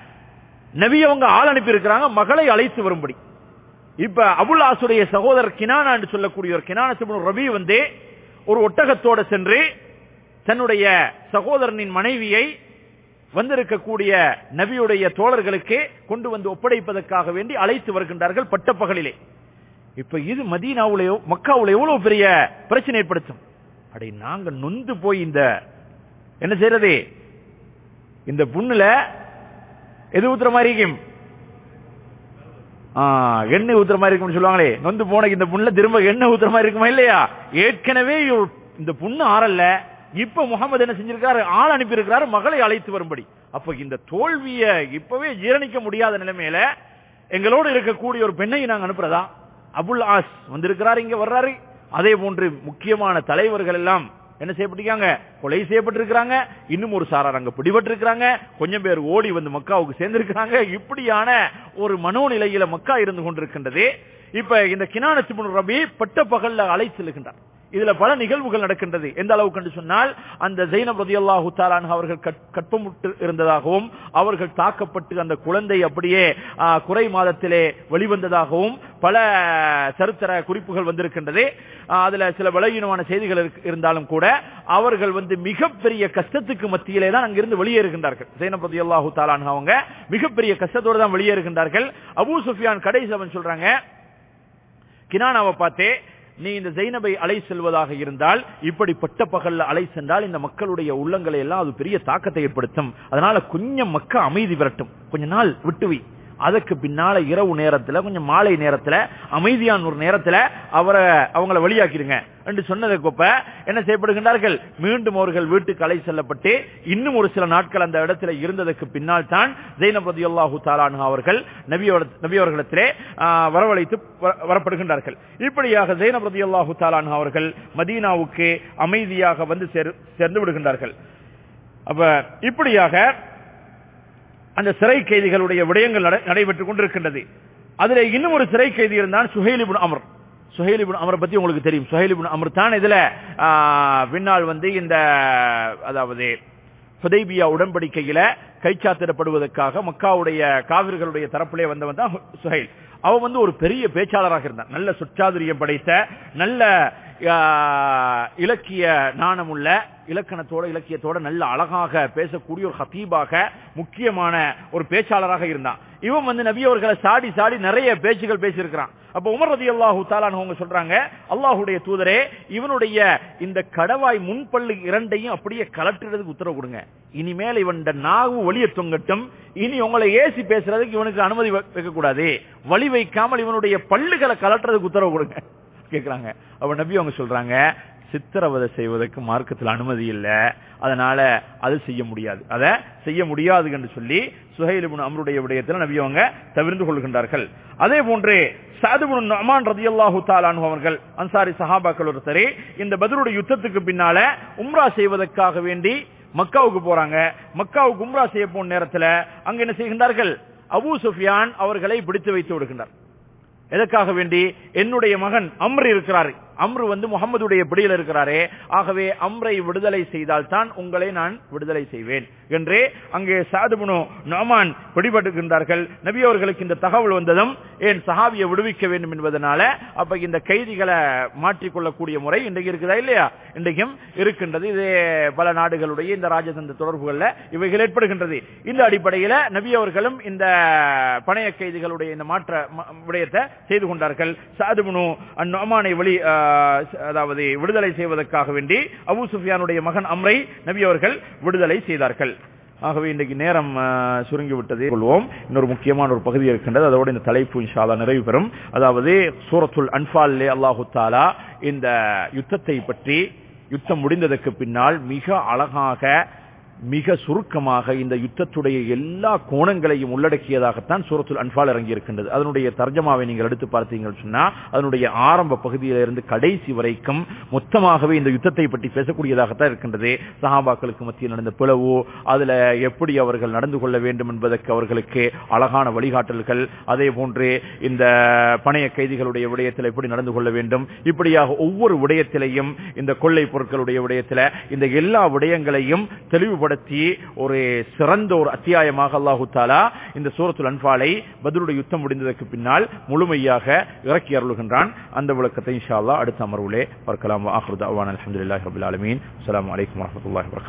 நபி அவங்க ஆள் அனுப்பி இருக்கிறாங்க மகளை அழைத்து வரும்படி இப்ப அபுல் ஆசுடைய சகோதரர் கினானா என்று சொல்லக்கூடிய ஒரு கினான சிபுன் ரபி வந்து ஒரு ஒட்டகத்தோட சென்று தன்னுடைய சகோதரனின் மனைவியை வந்திருக்கக்கூடிய நபியுடைய தோழர்களுக்கு கொண்டு வந்து ஒப்படைப்பதற்காக வேண்டி அழைத்து வருகின்றார்கள் பட்டப்பகலிலே இப்ப இது மதீனாவுல மக்காவுல எவ்வளவு பெரிய பிரச்சனை ஏற்படுத்தும் அடே நாங்க நொந்து போய் இந்த என்ன செய்யறது இந்த புண்ணுல எது ஊத்துற மாதிரி இருக்கும் ஆ, எண்ணெய் ஊத்துற மாதிரி இருக்கும்னு சொல்லுவாங்களே நொந்து போன இந்த புண்ணுல திரும்ப எண்ணெய் ஊத்துற மாதிரி இருக்குமா இல்லையா ஏற்கனவே இவ- இந்த புண்ணு ஆறல்ல இப்ப முகமது என்ன செஞ்சிருக்காரு ஆள் அனுப்பி இருக்கிறாரு மகளை அழைத்து வரும்படி அப்ப இந்த தோல்விய இப்பவே ஜீரணிக்க முடியாத நிலைமையில எங்களோடு இருக்கக்கூடிய ஒரு பெண்ணை நாங்க அனுப்புறதா அபுல் ஆஸ் வந்திருக்கிறாரு இங்க வர்றாரு அதே போன்று முக்கியமான தலைவர்கள் எல்லாம் என்ன செய்யப்பட்டிருக்காங்க கொலை செய்யப்பட்டிருக்கிறாங்க இன்னும் ஒரு சாரார் அங்க பிடிபட்டிருக்கிறாங்க கொஞ்சம் பேர் ஓடி வந்து மக்காவுக்கு சேர்ந்திருக்கிறாங்க இப்படியான ஒரு மனோநிலையில மக்கா இருந்து கொண்டிருக்கின்றது இப்ப இந்த கினான சிபுன் ரபி பட்ட பகல்ல அழைத்து செல்கின்றார் இதுல பல நிகழ்வுகள் நடக்கின்றது எந்த அளவுக்கு என்று சொன்னால் அந்த ஜெயினப் ரதியல்லாஹு தாலான் அவர்கள் கட்- கற்பமுட்டு இருந்ததாகவும் அவர்கள் தாக்கப்பட்டு அந்த குழந்தை அப்படியே ஆ, குறை மாதத்திலே வெளிவந்ததாகவும் பல சரித்திர குறிப்புகள் வந்திருக்கின்றது ஆ, அதுல சில பலவீனமான செய்திகள் இருக்கு- இருந்தாலும் கூட அவர்கள் வந்து மிகப்பெரிய கஷ்டத்துக்கு மத்தியிலே தான் அங்கிருந்து வெளியேறுகின்றார்கள் ஜெயினப் ரதியல்லாஹு தாலான் அவங்க மிகப்பெரிய கஷ்டத்தோடு தான் வெளியேறுகின்றார்கள் அபூ சுஃபியான் கடைசி அவன் சொல்றாங்க கினானாவை பார்த்தே நீ இந்த ஜெயினபை அலை செல்வதாக இருந்தால் இப்படி பட்ட பகல்ல அலை சென்றால் இந்த மக்களுடைய உள்ளங்களை எல்லாம் அது பெரிய தாக்கத்தை ஏற்படுத்தும் அதனால கொஞ்சம் மக்க அமைதி விரட்டும் கொஞ்ச நாள் விட்டுவி அதுக்கு பின்னால இரவு நேரத்துல கொஞ்சம் மாலை நேரத்துல அமைதியான ஒரு நேரத்துல அவரை அவங்கள வெளியாக்கிடுங்க என்று சொன்னதுக்கொப்ப என்ன செய்யப்படுகின்றார்கள் மீண்டும் அவர்கள் வீட்டுக்கு அலை செல்லப்பட்டு இன்னும் ஒரு சில நாட்கள் அந்த இடத்துல இருந்ததற்கு பின்னால் தான் ஜெயினப் ரதியல்லாஹு தாலானு அவர்கள் நபியோட- நபி அவர்களிடத்திலே ஆ, வரவழைத்து வ- வரப்படுகின்றார்கள் இப்படியாக ஜெயினப் ரதியல்லாஹு தாலானு அவர்கள் மதீனாவுக்கு அமைதியாக வந்து சேர்- சேர்ந்து விடுகின்றார்கள் அப்ப இப்படியாக அந்த சிறை கைதிகளுடைய விடயங்கள் நட- நடைபெற்றுக் கொண்டிருக்கின்றது அதுல இன்னும் ஒரு சிறை கைதி இருந்தான் சுஹைலிபுன் அமர் சுஹைலிபுன் அமரை பத்தி உங்களுக்கு தெரியும் சுஹைலிபுன் அமர் தான் இதுல ஆ, பின்னால் வந்து இந்த அதாவது ஹுதைபியா உடன்படிக்கையில கைச்சாத்திடப்படுவதற்காக மக்காவுடைய காவிர்களுடைய தரப்பிலே வந்தவன் தான் சுஹைல் அவன் வந்து ஒரு பெரிய பேச்சாளராக இருந்தான் நல்ல சொற்சாதுரியம் படைத்த நல்ல ஆ, இலக்கிய நாணமுள்ள இலக்கணத்தோட இலக்கியத்தோட நல்ல அழகாக பேசக்கூடிய ஒரு ஹத்தீபாக முக்கியமான ஒரு பேச்சாளராக இருந்தான் இவன் வந்து நபி அவர்களை சாடி சாடி நிறைய பேச்சுகள் பேசியிருக்கிறான் அப்ப உமர் ரதி அல்லாஹூ அவங்க சொல்றாங்க அல்லாஹுடைய தூதரே இவனுடைய இந்த கடவாய் முன்பல்லு இரண்டையும் அப்படியே கலட்டுறதுக்கு உத்தரவு கொடுங்க இனிமேல் இவன் நாவு ஒளிய தொங்கட்டும் இனி உங்களை ஏசி பேசுறதுக்கு இவனுக்கு அனுமதி வைக்க கூடாது வழி வைக்காமல் இவனுடைய பல்லுகளை கலட்டுறதுக்கு உத்தரவு கொடுங்க கேக்குறாங்க அப்ப நபி அவங்க சொல்றாங்க சித்திரவதை செய்வதற்கு மார்க்கத்தில் அனுமதி இல்ல அதனால அது செய்ய முடியாது அத செய்ய முடியாது என்று சொல்லி சுஹைலிபுன் அமருடைய விடயத்தில் நபி அவங்க தவிர்ந்து கொள்கின்றார்கள் அதே போன்று சாதுபுன் அமான் ரதியல்லாஹு தாலானு அவர்கள் அன்சாரி சஹாபாக்கள் ஒருத்தரே இந்த பத்ருடைய யுத்தத்துக்கு பின்னால உம்ரா செய்வதற்காக வேண்டி மக்காவுக்கு போறாங்க மக்காவுக்கு உம்ரா செய்ய போன நேரத்துல அங்க என்ன செய்கின்றார்கள் அபூ சுஃபியான் அவர்களை பிடித்து வைத்து விடுகின்றார் எதற்காக வேண்டி என்னுடைய மகன் அம்ரு இருக்கிறார் அம்ரு வந்து முகமதுடைய பிடியில் இருக்கிறாரே ஆகவே அம்ரை விடுதலை செய்தால் தான் உங்களை நான் விடுதலை செய்வேன் என்றே அங்கே சாதுபுனு நோமான் பிடிபட்டுகின்றார்கள் நபி அவர்களுக்கு இந்த தகவல் வந்ததும் ஏன் சஹாபியை விடுவிக்க வேண்டும் என்பதனால அப்ப இந்த கைதிகளை மாற்றிக்கொள்ளக்கூடிய முறை இன்றைக்கு இருக்குதா இல்லையா இன்றைக்கும் இருக்கின்றது இது பல நாடுகளுடைய இந்த ராஜதந்திர தொடர்புகள்ல இவைகள் ஏற்படுகின்றது இந்த அடிப்படையில நபி அவர்களும் இந்த பணைய கைதிகளுடைய இந்த மாற்ற ம- விடயத்தை செய்து கொண்டார்கள் சாதுபுனு நோமானை வழி ஆ, அதாவது விடுதலை செய்வதற்காக வேண்டி அபூ சுஃபியானுடைய மகன் அம்ரை நபி அவர்கள் விடுதலை செய்தார்கள் ஆகவே இன்றைக்கு நேரம் ஆ, சுருங்கி விட்டதை கொள்வோம் இன்னொரு முக்கியமான ஒரு பகுதி இருக்கின்றது அதோடு இந்த தலைப்பு இன்ஷால்லா நிறைவு பெறும் அதாவது சூரத்துல் அன்பால்லே அல்லாஹு தாலா இந்த யுத்தத்தை பற்றி யுத்தம் முடிந்ததற்கு பின்னால் மிக அழகாக மிக சுருக்கமாக இந்த யுத்தத்துடைய எல்லா கோணங்களையும் உள்ளடக்கியதாகத்தான் சூரத்துல் அன்பால் இறங்கி இருக்கின்றது அதனுடைய தர்ஜமாவை நீங்கள் எடுத்து பார்த்தீங்கன்னு சொன்னா அதனுடைய ஆரம்ப பகுதியிலிருந்து கடைசி வரைக்கும் மொத்தமாகவே இந்த யுத்தத்தை பற்றி பேசக்கூடியதாகத்தான் இருக்கின்றது சஹாபாக்களுக்கு மத்தியில் நடந்த பிளவு அதுல எப்படி அவர்கள் நடந்து கொள்ள வேண்டும் என்பதற்கு அவர்களுக்கு அழகான வழிகாட்டல்கள் அதே போன்று இந்த பணைய கைதிகளுடைய விடயத்தில் எப்படி நடந்து கொள்ள வேண்டும் இப்படியாக ஒவ்வொரு விடயத்திலையும் இந்த கொள்ளை பொருட்களுடைய விடயத்தில் இந்த எல்லா விடயங்களையும் தெளிவுபடுத்தி ஒரு சிறந்த ஒரு அத்தியாயமாக அல்லாஹு தாலா இந்த சூரத்துல் அன்பாலை பதிலுடைய யுத்தம் முடிந்ததற்கு பின்னால் முழுமையாக இறக்கி அருளுகின்றான் அந்த விளக்கத்தை இன்ஷா அல்லாஹ் அடுத்த அமர்வுலே பார்க்கலாம் ஆஹ்ருதா அவான் அலமதுல்லாஹி ரபுல் ஆலமீன் அஸ்ஸலாமு அலைக்கும் வரஹ்மத்துல்லாஹி வபரகாத்துஹு